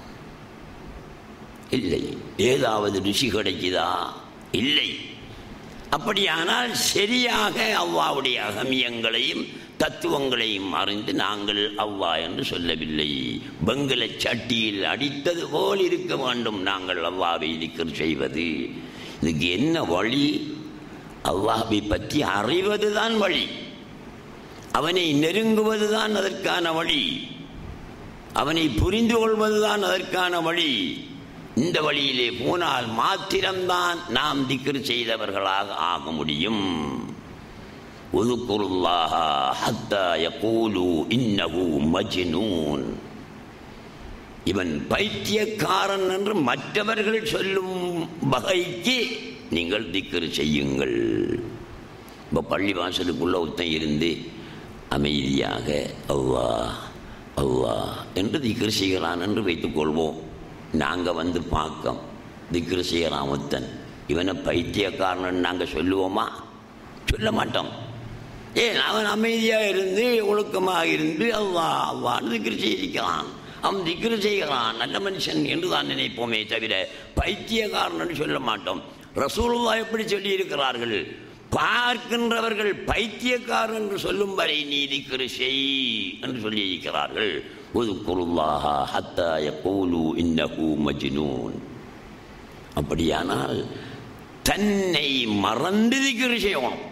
இல்லை ஏதாவது ருசி கிடைக்குதா இல்லை அப்படியானால் சரியாக அவ்வாவுடைய அகமியங்களையும் தத்துவங்களையும் அறிந்து நாங்கள் அவ்வா என்று சொல்லவில்லை பெங்கல சட்டியில் அடித்தது போல் இருக்க வேண்டும் நாங்கள் அவ்வாவை திக்கர் செய்வது இதுக்கு என்ன வழி அல்லாஹை பற்றி அறிவதுதான் வழி அவனை நெருங்குவதுதான் அதற்கான வழி அவனை புரிந்து கொள்வதுதான் அதற்கான வழி இந்த வழியிலே போனால் மாத்திரம்தான் நாம் திக்ர் செய்தவர்களாக ஆக முடியும் உதுக்குருல்லாஹ ஹத்தா யகூலு இன்னஹு மஜ்னூன் இவன் பைத்தியக்காரன் என்று மற்றவர்கள் சொல்லும் வகைக்கு நீங்கள் திக்ர் செய்யுங்கள் இப்போ பள்ளி வாசலுக்குள்ள ஒருத்தன் இருந்து அமைதியாக அல்லாஹ் அல்லாஹ் என்று திக்ர் செய்கிறான் என்று வைத்துக்கொள்வோம் நாங்கள் வந்து பார்க்கோம் திக்ரு செய்கிறான் ஒருத்தன் இவனை பைத்தியக்காரன் நாங்கள் சொல்லுவோமா சொல்ல மாட்டோம் ஏன் அவன் அமைதியாக இருந்து ஒழுக்கமாக இருந்து அவ்வா அவ்வான்னு திக்ரு செய்திருக்கிறான் அவன் திக்ரு செய்கிறான் நல்ல மனுஷன் என்று தான் நினைப்போமே தவிர பைத்தியக்காரன் சொல்ல மாட்டோம் ரசூலுல்லா எப்படி சொல்லி இருக்கிறார்கள் பார்க்கின்றவர்கள் பைத்தியக்காரன் என்று சொல்லும் வரை நீ திக்ரு செய் என்று சொல்லி இருக்கிறார்கள் உதுக்குருல்லாஹ ஹத்தா யகூலு இன்னஹு மஜ்னூன் அப்படியானால் தன்னை மறந்து திக்ரு செய்யணும்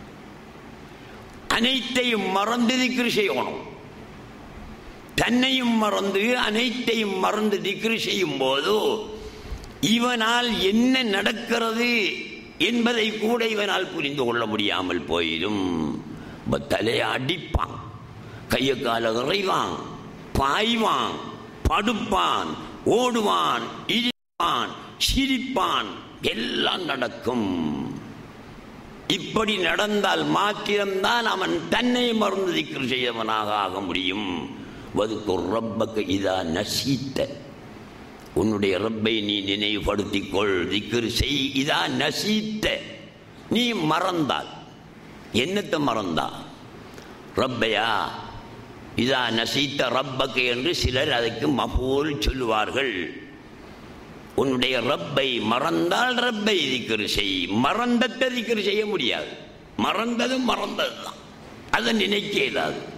அனைத்தையும் மறந்து திக்ரு செய்யணும் தன்னையும் மறந்து அனைத்தையும் மறந்து திக்ரு செய்யும் போது இவனால் என்ன நடக்கிறது என்பதை கூட இவனால் புரிந்து கொள்ள முடியாமல் போயிடும் இப்ப தலையை அடிப்பான் கையை கால இறைவான் பாய்வான் படுப்பான் ஓடுவான் இடிப்பான் சிரிப்பான் எல்லாம் நடக்கும் இப்படி நடந்தால் மாத்திரம்தான் அவன் தன்னை மறந்து திக்ர் செய்தவனாக ஆக முடியும் வதுக்கு ரப்பக்கு இதா நசீத்த உன்னுடைய ரப்பை நீ நினைவுபடுத்திக் கொள் திக்ர் செய் இதா நசீத்த நீ மறந்தால் என்னத்தை மறந்தா ரப்பையா இதா நசீத்த ரப்பக்கு என்று சிலர் அதுக்கு மபூல் சொல்லுவார்கள் உன்னுடைய ரப்பை மறந்தால் ரப்பை திக்ரு செய் மறந்தத்தை திக்ரு செய்ய முடியாது மறந்தது மறந்தது தான் அதை நினைக்க இயலாது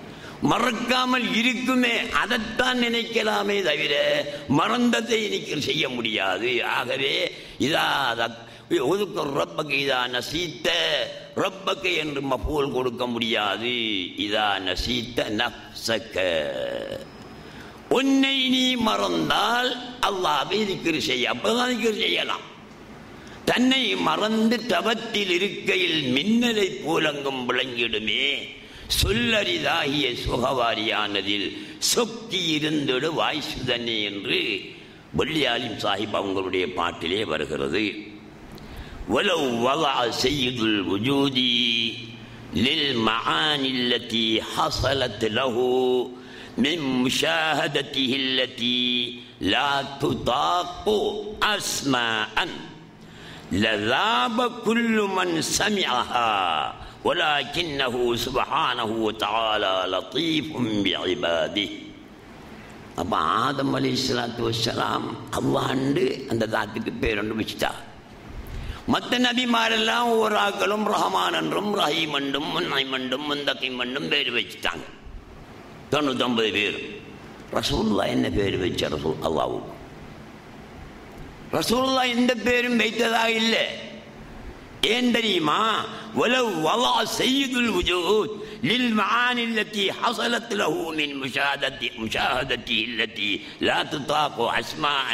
மறக்காமல் இருக்குமே அதைத்தான் நினைக்கலாமே தவிர மறந்ததை இன்னைக்கு செய்ய முடியாது ஆகவே இதா ஒதுக்க ரப்பக்கு இதா நசீத்த ரப்பக்கு என்று மபூல் கொடுக்க முடியாது இதா நசீத்த நப்சக்க உன்னை நீ மறந்தால் அல்லாவை திக்ரு செய்ய அப்பதான் திக்ரு செய்யலாம் தன்னை மறந்து தவத்தில் இருக்கையில் மின்னலை போலங்கும் விளங்கிடுமே சொல்லரிதாகிய சுகவாரியானதில் சொக்கி இருந்திடு வாய்சுதனே என்று வெள்ளியாலிம் சாஹிப் அவங்களுடைய பாட்டிலே வருகிறது ولو وضع سيد الوجود للمعاني التي حصلت له من مشاهدته التي لا تطاق أسماءً لذاب كل من سمعها ولكنه سبحانه وتعالى لطيف بعباده அப்போ ஆதம் அலி இஸ்லாத்து வசலாம் அவ்வாண்டு அந்த தாத்துக்கு பேரொன்று வச்சுட்டா மற்ற நபிமாரெல்லாம் ஒவ்வொரு ஆக்களும் ரஹமான் என்றும் ரஹீம் என்றும் முன்னைம் என்றும் முந்தகிம் என்றும் பேர் வச்சுட்டாங்க தொண்ணூத்தொன்பது பேர் ரசூல்லா என்ன பேர் வச்ச ரசூல் அல்லாவுக்கு ரசூல்லா எந்த பேரும் வைத்ததாக இல்லை ஏன் தெரியுமா ولو وضع سيد الوجود للمعاني التي حصلت له من مشاهدة مشاهدته التي لا تطاق أسماء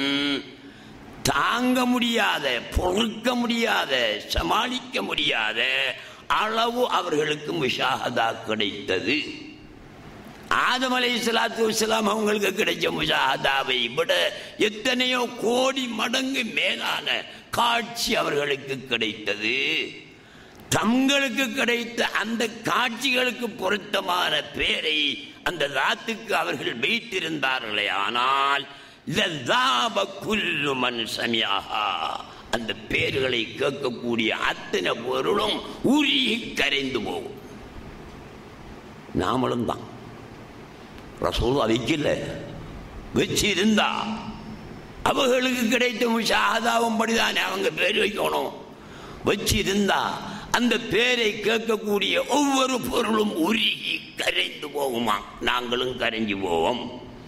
தாங்க முடியாத பொறுக்க முடியாத சமாளிக்க முடியாத அளவு அவர்களுக்கு முஷாஹதா கிடைத்தது ஆதம் அலை சலாத்து வலாம் அவங்களுக்கு கிடைச்ச முஷாஹதாவை விட எத்தனையோ கோடி மடங்கு மேலான காட்சி அவர்களுக்கு கிடைத்தது தங்களுக்கு கிடைத்த அந்த காட்சிகளுக்கு பொருத்தமான பேரை அந்த ராத்துக்கு அவர்கள் வைத்திருந்தார்களே ஆனால் குல்லுமன் சமியாகா அந்த பேர்களை கேட்கக்கூடிய அத்தனை பொருளும் உருகி கரைந்து போகும் நாமளும் தான் ரசூல் வைக்கல வச்சிருந்தா அவர்களுக்கு கிடைத்த முஷாதாவும் படிதானே அவங்க பேர் வைக்கணும் வச்சிருந்தா அந்த பேரை கேட்கக்கூடிய ஒவ்வொரு பொருளும் உருகி கரைந்து போகுமா நாங்களும் கரைஞ்சு போவோம்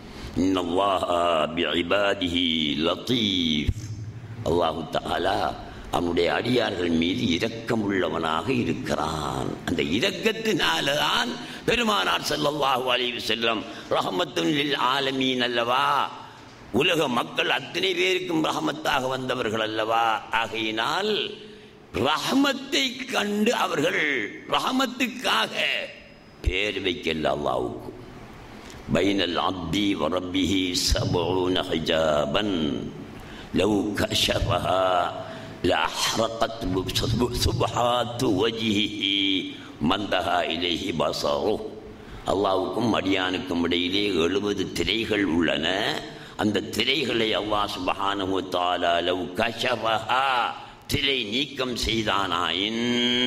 அல்லாஹு தாலா அவனுடைய அடியார்கள் மீது இரக்கம் உள்ளவனாக இருக்கிறான் அந்த இரக்கத்தினால தான் பெருமானார் செல்லல்லாஹு அலைவு செல்லம் ரஹமத்துல் ஆலமீன் அல்லவா உலக மக்கள் அத்தனை பேருக்கும் ரஹமத்தாக வந்தவர்கள் அல்லவா ஆகையினால் ரஹமத்தை கண்டு அவர்கள் ரஹமத்துக்காக பேர் வைக்கல அல்லாவுக்கு بين العبد وربه سبعون حجابا لو كشفها لأحرقت سبحات وجهه من دها إليه بصره அல்லாவுக்கும் அடியானுக்கும் இடையிலே எழுபது திரைகள் உள்ளன அந்த திரைகளை அல்லாஹ் சுபஹானஹு தஆலா லவ் கஷஃபஹா திரை நீக்கம் செய்தானாயின்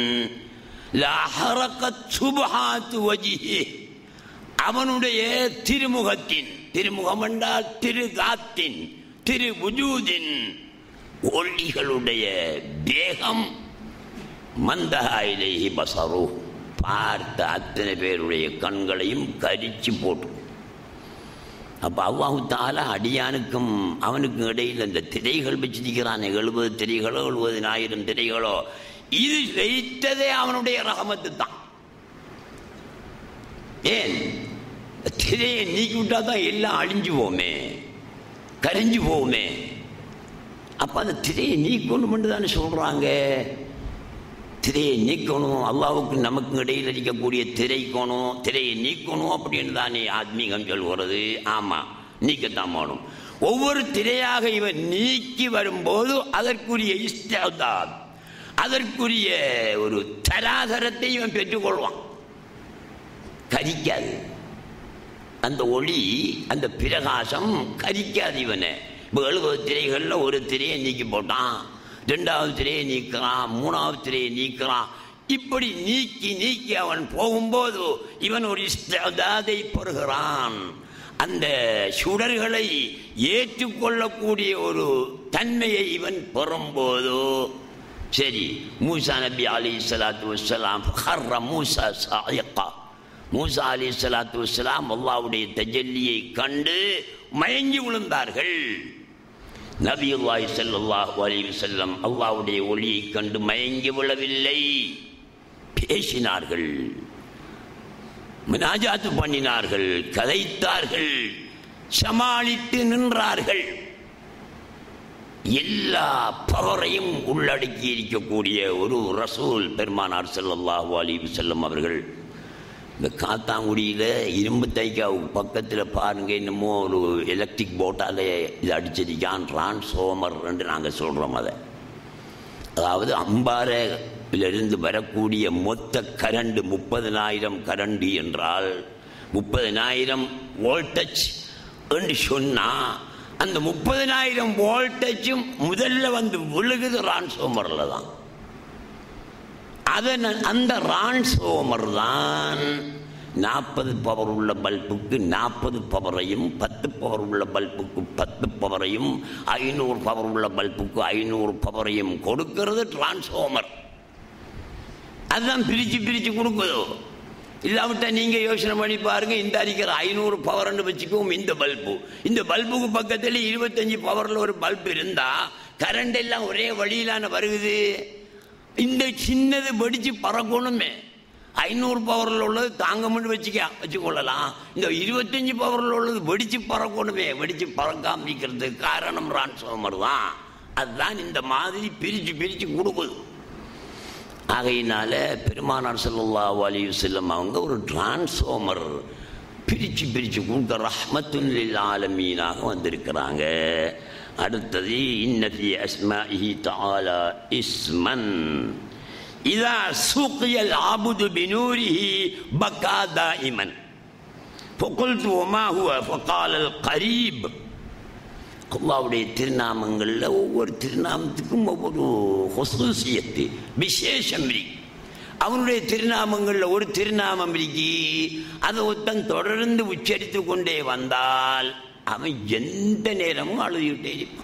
லஹரகத் சுபஹாத் வஜ்ஹி அவனுடைய திருமுகத்தின் திருமுகம் என்றால் திருதாத்தின் திரு புஜூதின் ஒளிகளுடைய தேகம் மந்தகாயிலேஹி பசரு பார்த்த அத்தனை பேருடைய கண்களையும் கரிச்சு போட்டு அப்போ அல்லாஹு தாலா அடியானுக்கும் அவனுக்கும் இடையில் அந்த திரைகள் வச்சிருக்கிறான் எழுபது திரைகளோ எழுபதினாயிரம் திரைகளோ இது வைத்ததே அவனுடைய ரகமத்து தான் ஏன் திரையை நீக்கி விட்டா தான் எல்லாம் அழிஞ்சு போமே கரைஞ்சு போமே அப்போ அந்த திரையை நீக்கணும் தானே சொல்கிறாங்க திரையை நீக்கணும் அல்லாவுக்கு நமக்கு இடையில் இருக்கக்கூடிய திரைக்கணும் திரையை நீக்கணும் அப்படின்னு தானே ஆத்மீகம் சொல்கிறது ஆமாம் நீக்கத்தான் போகணும் ஒவ்வொரு திரையாக இவன் நீக்கி வரும்போது அதற்குரிய இஷ்டாத் அதற்குரிய ஒரு தராதரத்தை இவன் பெற்றுக்கொள்வான் கரிக்காது அந்த ஒளி அந்த பிரகாசம் கரிக்காது இவனை இப்போ எழுபது திரைகளில் ஒரு திரையை நீக்கி போட்டான் ரெண்டாவது திரையை நீக்கிறான் மூணாவது திரையை நீக்கிறான் இப்படி நீக்கி நீக்கி அவன் போகும்போது இவன் ஒரு இஷ்டாதை பெறுகிறான் அந்த சுடர்களை ஏற்றுக்கொள்ளக்கூடிய ஒரு தன்மையை இவன் பெறும்போதோ சரி மூசா நபி அலி சலாத்து வலாம் ஹர்ர மூசா சாயக்கா மூசா அலி சலாத்து வஸ்லாம் அல்லாவுடைய தஜல்லியை கண்டு மயங்கி விழுந்தார்கள் நபியுல்லாஹி ஸல்லல்லாஹு அலைஹி வஸல்லம் அல்லாஹ்வுடைய ஒளியை கண்டு மயங்கி விழவில்லை பேசினார்கள் முனாஜாத்து பண்ணினார்கள் கதைத்தார்கள் சமாளித்து நின்றார்கள் எல்லா பவரையும் உள்ளடக்கி இருக்கக்கூடிய ஒரு ரசூல் பெருமானார் ஸல்லல்லாஹு அலைஹி வஸல்லம் அவர்கள் இந்த காத்தாங்குடியில் இரும்பு தைக்காவுக்கு பக்கத்தில் பாருங்க என்னமோ ஒரு எலக்ட்ரிக் போட்டால் இது அடிச்சிருக்கான் டிரான்ஸ்ஃபார்மர் என்று நாங்கள் சொல்கிறோம் அதை அதாவது அம்பாறையிலிருந்து வரக்கூடிய மொத்த கரண்டு முப்பதனாயிரம் கரண்டு என்றால் முப்பதனாயிரம் வோல்டேஜ் என்று சொன்னால் அந்த முப்பதனாயிரம் வோல்டேஜும் முதல்ல வந்து விழுகுது டிரான்ஸ்ஃபார்மரில் தான் அதன் அந்த டிரான்ஸ்ஃபார்மர் தான் நாற்பது பவர் உள்ள பல்புக்கு நாற்பது பவரையும் பத்து பவர் உள்ள பல்புக்கு பத்து பவரையும் ஐநூறு பவர் உள்ள பல்புக்கு ஐநூறு பவரையும் கொடுக்கிறது டிரான்ஸ்ஃபார்மர் அதுதான் பிரித்து பிரித்து கொடுக்குதோ இல்லாவிட்டால் நீங்கள் யோசனை பண்ணி பாருங்க இந்த அடிக்கிற ஐநூறு பவர்னு வச்சுக்குவோம் இந்த பல்பு இந்த பல்புக்கு பக்கத்தில் இருபத்தஞ்சி பவரில் ஒரு பல்ப் இருந்தால் கரண்ட் எல்லாம் ஒரே வழியிலான வருகுது இந்த சின்னது வெடிச்சு பறக்கணுமே ஐநூறு பவரில் உள்ளது தாங்க மட்டும் வச்சுக்க வச்சுக்கொள்ளலாம் இந்த இருபத்தஞ்சி பவரில் உள்ளது வெடிச்சு பறக்கணுமே வெடிச்சு பறக்காம இருக்கிறதுக்கு காரணம் டிரான்ஸ்ஃபார்மர் தான் அதுதான் இந்த மாதிரி பிரித்து பிரித்து கொடுக்குது ஆகையினால பெருமானார் ஸல்லல்லாஹு அலைஹி வஸல்லம் அவங்க ஒரு டிரான்ஸ்ஃபார்மர் பிரித்து பிரித்து கொடுக்க ரஹ்மத்துல் லில் ஆலமீனாக வந்திருக்கிறாங்க அடுத்தது இன்னஃபி அஸ்மாஇஹி தஆலா இஸ்மன் இதா சூக்கியல் ஆபுது பினூரிஹி பக்கா தாயிமன் فقلت وما هو فقال القريب அல்லாவுடைய திருநாமங்களில் ஒவ்வொரு திருநாமத்துக்கும் ஒவ்வொரு ஹொசூசியத்து விசேஷம் இருக்கு அவனுடைய திருநாமங்களில் ஒரு திருநாமம் இருக்கி அதை ஒருத்தன் தொடர்ந்து உச்சரித்து கொண்டே வந்தால் அவன் எந்த நேரமும் அழுதுகிட்டே இருப்பான்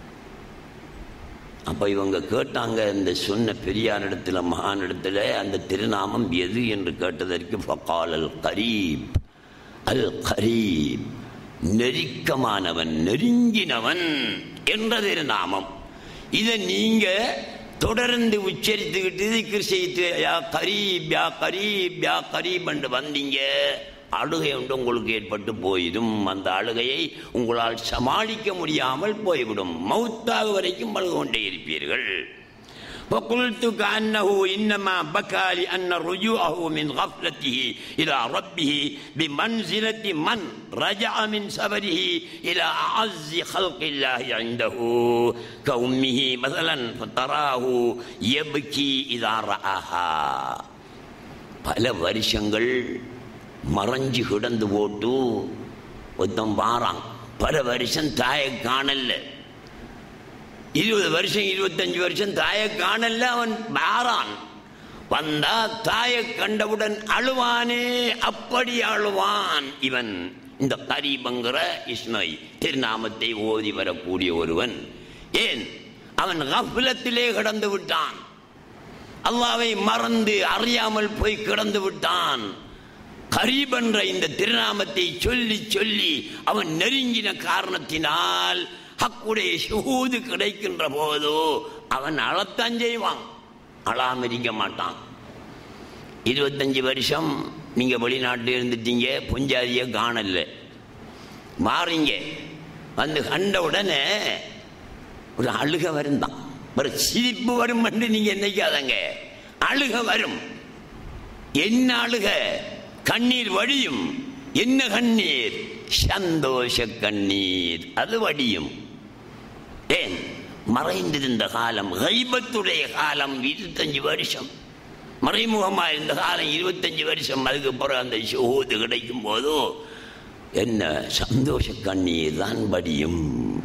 அப்போ இவங்க கேட்டாங்க இந்த சொன்ன பெரியார் இடத்துல மகான் இடத்துல அந்த திருநாமம் எது என்று கேட்டதற்கு ஃபகால் அல் கரீப் அல் கரீப் நெருக்கமானவன் நெருங்கினவன் என்ற திருநாமம் இதை நீங்க தொடர்ந்து உச்சரித்துக்கிட்டு திக்ர் செய்து யா கரீப் யா கரீப் யா கரீப் என்று வந்தீங்க அழுகை ஒன்று உங்களுக்கு ஏற்பட்டு போயிடும் அந்த அழுகையை உங்களால் சமாளிக்க முடியாமல் போய்விடும் மௌத்தாக வரைக்கும் அழுது கொண்டே இருப்பீர்கள் فقلت كأنه إنما بكى لأن رجوعه من غفلته إلى ربه بمنزلة من رجع من سفره إلى أعز خلق الله عنده كأمه مثلا فتراه يبكي إذا رآها பல வருஷங்கள் மறைஞ்சு கிடந்து போட்டு ஒருத்தன் வாரான் பல வருஷம் தாயை காணல இருபது வருஷம் இருபத்தஞ்சு வருஷம் தாயை காணல அவன் வாரான் வந்தா தாயை கண்டவுடன் அழுவானே அப்படி அழுவான் இவன் இந்த கரீபங்கிற இஸ்மை திருநாமத்தை ஓதி வரக்கூடிய ஒருவன் ஏன் அவன் கஃபிலத்திலே கிடந்து விட்டான் அல்லாவை மறந்து அறியாமல் போய் கிடந்து விட்டான் கரீபென்ற இந்த திருநாமத்தை சொல்லி சொல்லி அவன் நெருங்கின காரணத்தினால் ஹக்குடைய ஷுஹூது கிடைக்கின்ற போது அவன் அழத்தான் செய்வான் அழாம மாட்டான் இருபத்தஞ்சு வருஷம் நீங்க வெளிநாட்டில் இருந்துட்டீங்க பொஞ்சாதிய காணல மாறிங்க வந்து கண்ட உடனே ஒரு அழுக வரும் தான் ஒரு சிரிப்பு வரும் என்று நீங்க நினைக்காதங்க அழுக வரும் என்ன அழுக கண்ணீர் வடியும் என்ன கண்ணீர் சந்தோஷ கண்ணீர் அது வடியும் ஏன் மறைந்திருந்த காலம் கைபத்துடைய காலம் இருபத்தஞ்சு வருஷம் மறைமுகமாக இருந்த காலம் இருபத்தஞ்சு வருஷம் அதுக்கு பிறகு அந்த ஷோது கிடைக்கும் போதோ என்ன சந்தோஷ கண்ணீர் தான் வடியும்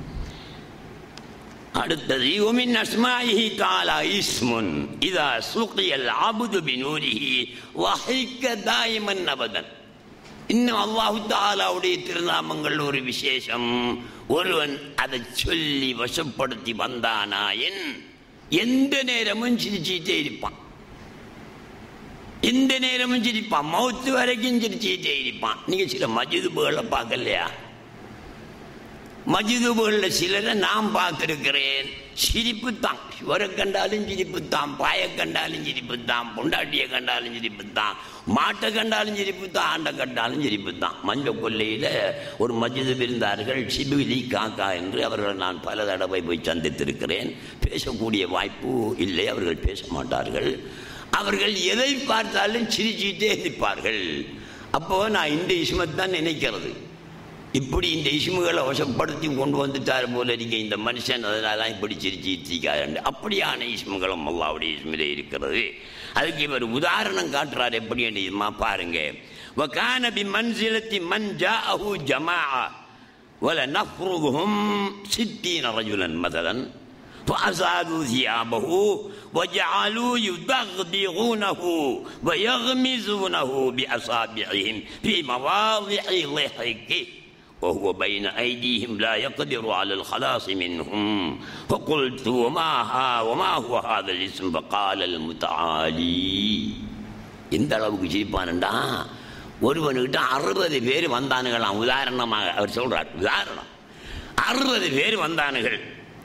அடுத்தது உமின் அஸ்மாயிஹி தாலா இஸ்முன் இதா சுகியல் ஆபுது பினூரிஹி வஹைக்க தாயிமன் அபதன் இன்னும் அல்லாஹு தாலாவுடைய திருநாமங்கள் ஒரு விசேஷம் ஒருவன் அதை சொல்லி வசப்படுத்தி வந்தானாயின் எந்த நேரமும் சிரிச்சிட்டே இருப்பான் எந்த எந்த நேரமும் சிரிப்பான் மௌத்து வரைக்கும் சிரிச்சுக்கிட்டே இருப்பான் நீங்க சில மஜிதுபுகளை பார்க்கலையா மஜிதுபுகளில் சிலரை நான் பார்த்திருக்கிறேன் சிரிப்பு தான் சுவரை கண்டாலும் சிரிப்பு தான் பாயை கண்டாலும் சிரிப்பு தான் பொண்டாட்டியை கண்டாலும் சிரிப்பு தான் மாட்டை கண்டாலும் சிரிப்பு தான் ஆண்டை கண்டாலும் சிரிப்பு தான் மஞ்சள் கொல்லையில் ஒரு மஜிது இருந்தார்கள் சிபிலி காக்கா என்று அவர்களை நான் பல தடவை போய் சந்தித்திருக்கிறேன் பேசக்கூடிய வாய்ப்பு இல்லை அவர்கள் பேச மாட்டார்கள் அவர்கள் எதை பார்த்தாலும் சிரிச்சுட்டே நிற்பார்கள் அப்போ நான் இந்த இஸ்மத் தான் நினைக்கிறது இப்படி இந்த இசுமுகளை வசப்படுத்தி கொண்டு வந்துட்டார் போல இருக்க இந்த மனுஷன் அதனால இப்படி சிரிச்சு சிரிக்காரு அப்படியான இஸ்முகளும் அல்லாவுடைய இஸ்மிலே இருக்கிறது அதுக்கு இவர் உதாரணம் காட்டுறார் எப்படி தெரியுமா பாருங்க وكان بمنزلة من جاءه جماعة ولنفرضهم ستين رجلا مثلا فأزادوا ثيابه وجعلوا يدغدغونه ويغمزونه بأصابعهم في مواضع ضحكه وهو بين أيديهم لا يقدر على الخلاص منهم فقلت وما ها وما هو هذا الاسم فقال المتعالي எந்த அளவுக்கு சிரிப்பானுண்டா ஒருவனுக்கிட்ட அறுபது பேர் வந்தானுங்களாம் உதாரணமாக அவர் சொல்றார் உதாரணம் அறுபது பேர் வந்தானுகள்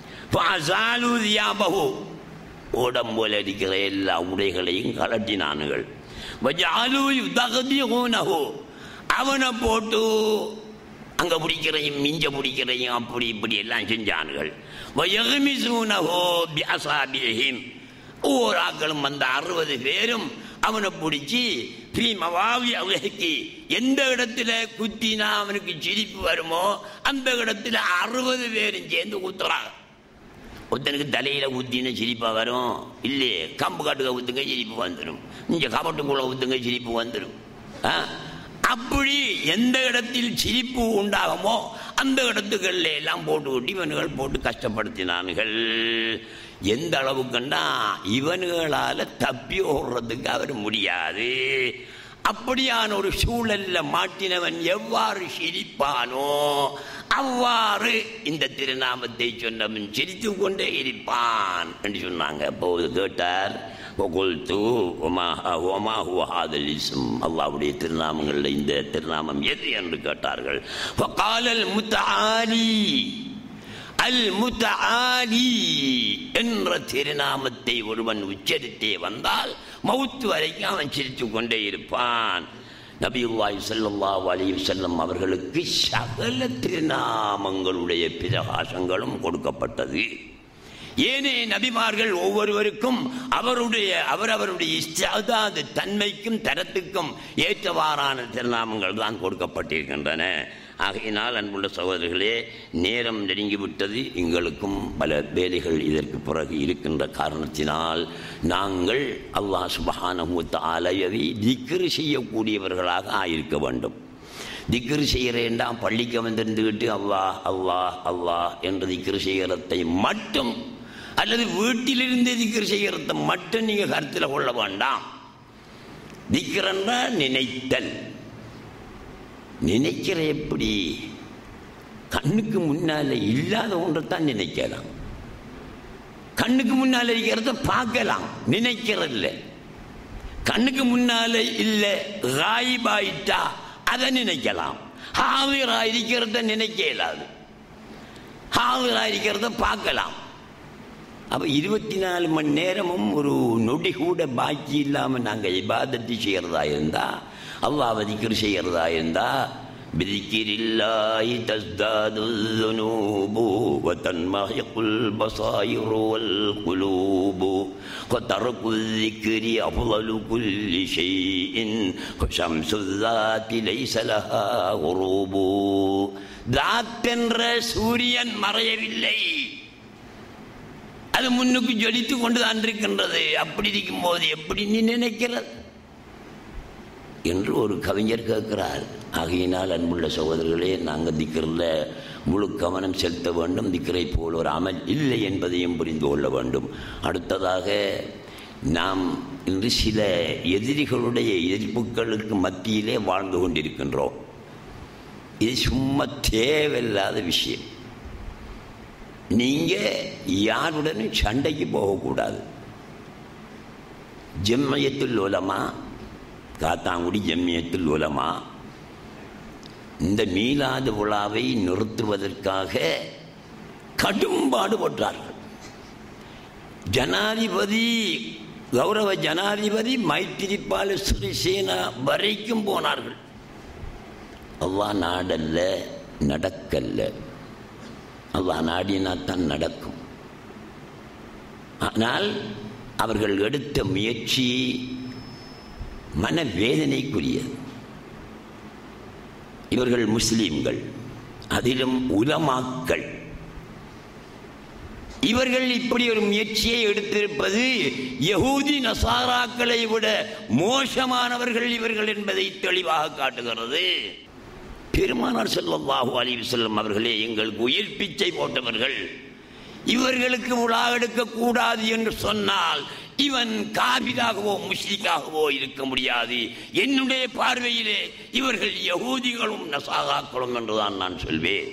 பாசாலுதியாபகு உடம்போல இருக்கிற எல்லா உடைகளையும் கலட்டினானுகள் வஜாலு யுதகதியூனஹு அவனை போட்டு அங்க பிடிக்கிறையும் மிஞ்ச பிடிக்கிறையும் அப்படி இப்படி எல்லாம் செஞ்சானுகள் வயகமிசூனஹோ பியாசாபிஹிம் ஒவ்வொரு ஆக்களும் வந்த அறுபது பேரும் அவனை பிடிச்சி பீமவாவி அவகைக்கு எந்த இடத்துல குத்தினா அவனுக்கு சிரிப்பு வருமோ அந்த இடத்துல அறுபது பேரும் சேர்ந்து குத்துறாங்க ஒருத்தனுக்கு தலையில ஊத்தின சிரிப்பா வரும் இல்லையே கம்பு காட்டுக்க ஊத்துங்க சிரிப்பு வந்துடும் இங்க கபட்டுக்குள்ள ஊத்துங்க சிரிப்பு வந்துடும் ஆ? அப்படி எந்த இடத்தில் சிரிப்பு உண்டாகுமோ அந்த இடத்துக்கள்ல எல்லாம் போட்டு விட்டு இவனுகள் போட்டு கஷ்டப்படுத்தினானுகள் எந்த அளவுக்குன்னா இவனுகளால தப்பி ஓடுறதுக்கு அவர் முடியாது அப்படியான ஒரு சூழல்ல மாட்டினவன் எவ்வாறு சிரிப்பானோ அவ்வாறு இந்த திருநாமத்தை சொன்னவன் சிரித்து கொண்டே இருப்பான் என்று சொன்னாங்க அப்போது கேட்டார் ஒகுல்து ஒமா ஒமா ஹுவாதல் இஸ்ம் அல்லாவுடைய திருநாமங்களில் இந்த திருநாமம் எது என்று கேட்டார்கள் ஃபகாலல் முத்தஆலி அல் முத்தஆலி என்ற திருநாமத்தை ஒருவன் உச்சரித்தே வந்தால் மவுத்து வரைக்கும் அவன் சிரித்து கொண்டே இருப்பான் நபியுல்லாஹி ஸல்லல்லாஹு அலைஹி வஸல்லம் அவர்களுக்கு சகல திருநாமங்களுடைய பிரகாசங்களும் கொடுக்கப்பட்டது ஏனே நபிமார்கள் ஒவ்வொருவருக்கும் அவருடைய அவரவருடைய இஸ்தாதாது தன்மைக்கும் தரத்துக்கும் ஏற்றவாறான திருநாமங்கள் தான் கொடுக்கப்பட்டிருக்கின்றன ஆகையினால் அன்புள்ள சகோதரர்களே நேரம் நெருங்கிவிட்டது எங்களுக்கும் பல வேலைகள் இதற்கு பிறகு இருக்கின்ற காரணத்தினால் நாங்கள் அல்லாஹ் சுபஹானஹு தஆலாவை திக்ரு செய்யக்கூடியவர்களாக ஆயிருக்க வேண்டும் திக்ரு செய்கிறேன்டாம் பள்ளிக்கு வந்திருந்துக்கிட்டு அல்லாஹ் அல்லாஹ் அல்லாஹ் என்று திக்ரு செய்கிறதை மட்டும் அல்லது வீட்டிலிருந்து திக்ரு செய்கிறத மட்டும் நீங்கள் கருத்தில் கொள்ள வேண்டாம் திக்ரன்னா நினைத்தல் நினைக்கிற எப்படி கண்ணுக்கு முன்னால இல்லாத ஒன்றைத்தான் நினைக்கலாம் கண்ணுக்கு முன்னால இருக்கிறத பார்க்கலாம் நினைக்கிறதில்ல கண்ணுக்கு முன்னால இல்லை ராயிபாயிட்டா அதை நினைக்கலாம் ஹாவிரா இருக்கிறத நினைக்க இயலாது ஹாவிரா இருக்கிறத பார்க்கலாம் அப்போ இருபத்தி நாலு மணி நேரமும் ஒரு நொடி கூட பாக்கி இல்லாமல் நாங்கள் இபாதத்தை செய்கிறதா இருந்தா அல்லாஹ் திக்ர் செய்கிறதா இருந்தா بذكر الله تزداد الذنوب وتنمحق البصائر والقلوب وترك الذكر أفضل كل شيء وشمس الذات ليس لها غروب ذات என்ற சூரியன் மறையவில்லை அது முன்னுக்கு ஜொலித்து கொண்டுதான் இருக்கின்றது அப்படி இருக்கும் போது எப்படி நீ நினைக்கிறது என்று ஒரு கவிஞர் கேட்கிறார் ஆகையினால் அன்புள்ள சகோதரர்களே நாங்கள் திக்கிறல முழு கவனம் செலுத்த வேண்டும் திக்கரை போல் ஒரு அமல் இல்லை என்பதையும் புரிந்து கொள்ள வேண்டும் அடுத்ததாக நாம் இன்று சில எதிரிகளுடைய எதிர்ப்புகளுக்கு மத்தியிலே வாழ்ந்து கொண்டிருக்கின்றோம் இது சும்மா தேவையில்லாத விஷயம் நீங்க யாருடனும் சண்டைக்கு போகக்கூடாது ஜெம்மயத்துல் உலமா காத்தாங்குடி ஜம்மியத்தில் உலமா இந்த மீலாது விழாவை நிறுத்துவதற்காக கடும் பாடுபட்டார்கள் ஜனாதிபதி கௌரவ ஜனாதிபதி மைத்திரிபால சிறிசேனா வரைக்கும் போனார்கள் அவ்வா நாடல்ல நடக்கல்ல அவ்வா நாடினா தான் நடக்கும் ஆனால் அவர்கள் எடுத்த முயற்சி மனவேதனைக்குரியது இவர்கள் முஸ்லீம்கள் அதிலும் உலமாக்கள் இவர்கள் இப்படி ஒரு முயற்சியை எடுத்திருப்பது யகூதி நசாராக்களை விட மோசமானவர்கள் இவர்கள் என்பதை தெளிவாக காட்டுகிறது பெருமானார் ஸல்லல்லாஹு அலைஹி வஸல்லம் அவர்களே எங்களுக்கு உயிர் பிச்சை போட்டவர்கள் இவர்களுக்கு விழா எடுக்கக்கூடாது என்று சொன்னால் இவன் காபிராகவோ முஸ்லிக்காகவோ இருக்க முடியாது என்னுடைய பார்வையிலே இவர்கள் யகூதிகளும் நசாகாக்களும் என்றுதான் நான் சொல்வேன்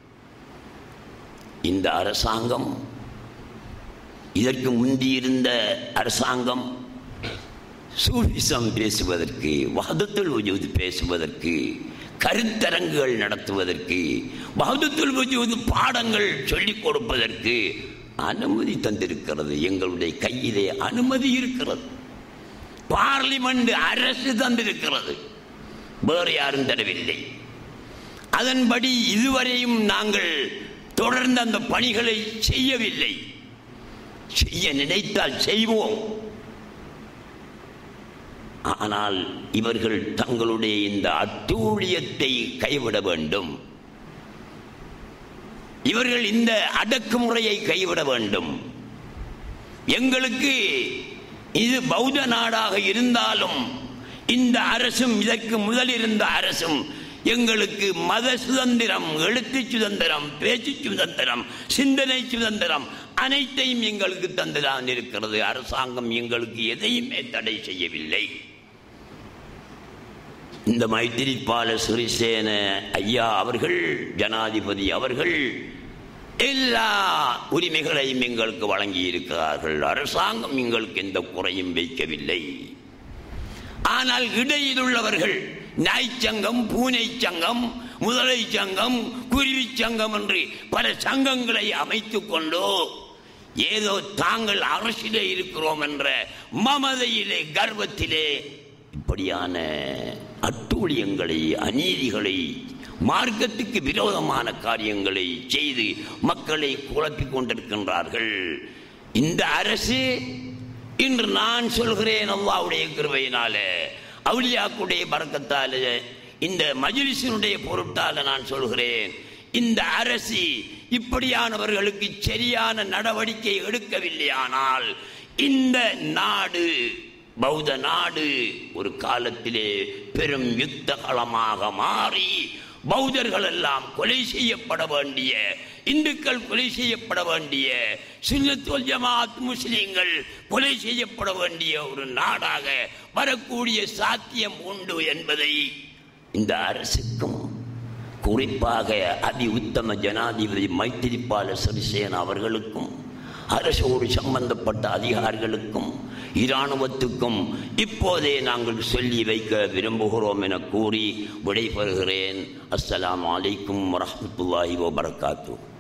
இந்த அரசாங்கம் இதற்கு முந்தியிருந்த அரசாங்கம் சூஃபிசம் பேசுவதற்கு வஹதத்துல் வஜூத் பேசுவதற்கு கருத்தரங்குகள் நடத்துவதற்கு வஹதத்துல் வஜூத் பாடங்கள் சொல்லிக் கொடுப்பதற்கு அனுமதி தந்திருக்கிறது எங்களுடைய கையிலே அனுமதி இருக்கிறது பார்லிமெண்ட் அரசு தந்திருக்கிறது வேறு யாரும் தரவில்லை அதன்படி இதுவரையும் நாங்கள் தொடர்ந்து அந்த பணிகளை செய்யவில்லை செய்ய நினைத்தால் செய்வோம் ஆனால் இவர்கள் தங்களுடைய இந்த அட்டூழியத்தை கைவிட வேண்டும் இவர்கள் இந்த அடக்குமுறையை கைவிட வேண்டும் எங்களுக்கு இது பௌத்த நாடாக இருந்தாலும் இந்த அரசும் இதற்கு முதல் இருந்த அரசும் எங்களுக்கு மத சுதந்திரம் எழுத்து சுதந்திரம் பேச்சு சுதந்திரம் சிந்தனை சுதந்திரம் அனைத்தையும் எங்களுக்கு தந்துதான் இருக்கிறது அரசாங்கம் எங்களுக்கு எதையுமே தடை செய்யவில்லை இந்த மைத்திரிபால சிறிசேன ஐயா அவர்கள் ஜனாதிபதி அவர்கள் எல்லா உரிமைகளையும் எங்களுக்கு வழங்கி இருக்கிறார்கள் அரசாங்கம் எங்களுக்கு எந்த குறையும் வைக்கவில்லை ஆனால் இடையில் உள்ளவர்கள் நாய்ச்சங்கம் பூனை சங்கம் முதலை சங்கம் குருவி சங்கம் என்று பல சங்கங்களை அமைத்துக் கொண்டோ ஏதோ தாங்கள் அரசிலே இருக்கிறோம் என்ற மமதையிலே கர்வத்திலே இப்படியான அட்டூழியங்களை அநீதிகளை மார்க்கத்துக்கு விரோதமான காரியங்களை செய்து மக்களை குழப்பிக் கொண்டிருக்கின்றார்கள் இந்த அரசு இன்று நான் சொல்கிறேன் அல்லாவுடைய கிருபையினால அவுலியாக்குடைய பறக்கத்தால இந்த மஜிலிசினுடைய பொருட்டால நான் சொல்கிறேன் இந்த அரசு இப்படியானவர்களுக்கு சரியான நடவடிக்கை எடுக்கவில்லையானால் இந்த நாடு பௌத்த நாடு ஒரு காலத்திலே பெரும் யுத்த களமாக மாறி பௌத்தர்கள் எல்லாம் கொலை செய்யப்பட வேண்டிய இந்துக்கள் கொலை செய்யப்பட வேண்டிய சுன்னத்துல் ஜமாத் முஸ்லிம்கள் கொலை செய்யப்பட வேண்டிய ஒரு நாடாக வரக்கூடிய சாத்தியம் உண்டு என்பதை இந்த அரசுக்கும் குறிப்பாக அதி உத்தம ஜனாதிபதி மைத்திரிபால சிறிசேன அவர்களுக்கும் அரசோடு சம்பந்தப்பட்ட அதிகாரிகளுக்கும் இராணுவத்துக்கும் இப்போதே நாங்கள் சொல்லி வைக்க விரும்புகிறோம் என கூறி விடைபெறுகிறேன் அஸ்ஸலாமு அலைக்கும் வரஹ்மத்துல்லாஹி வபரகாத்துஹ்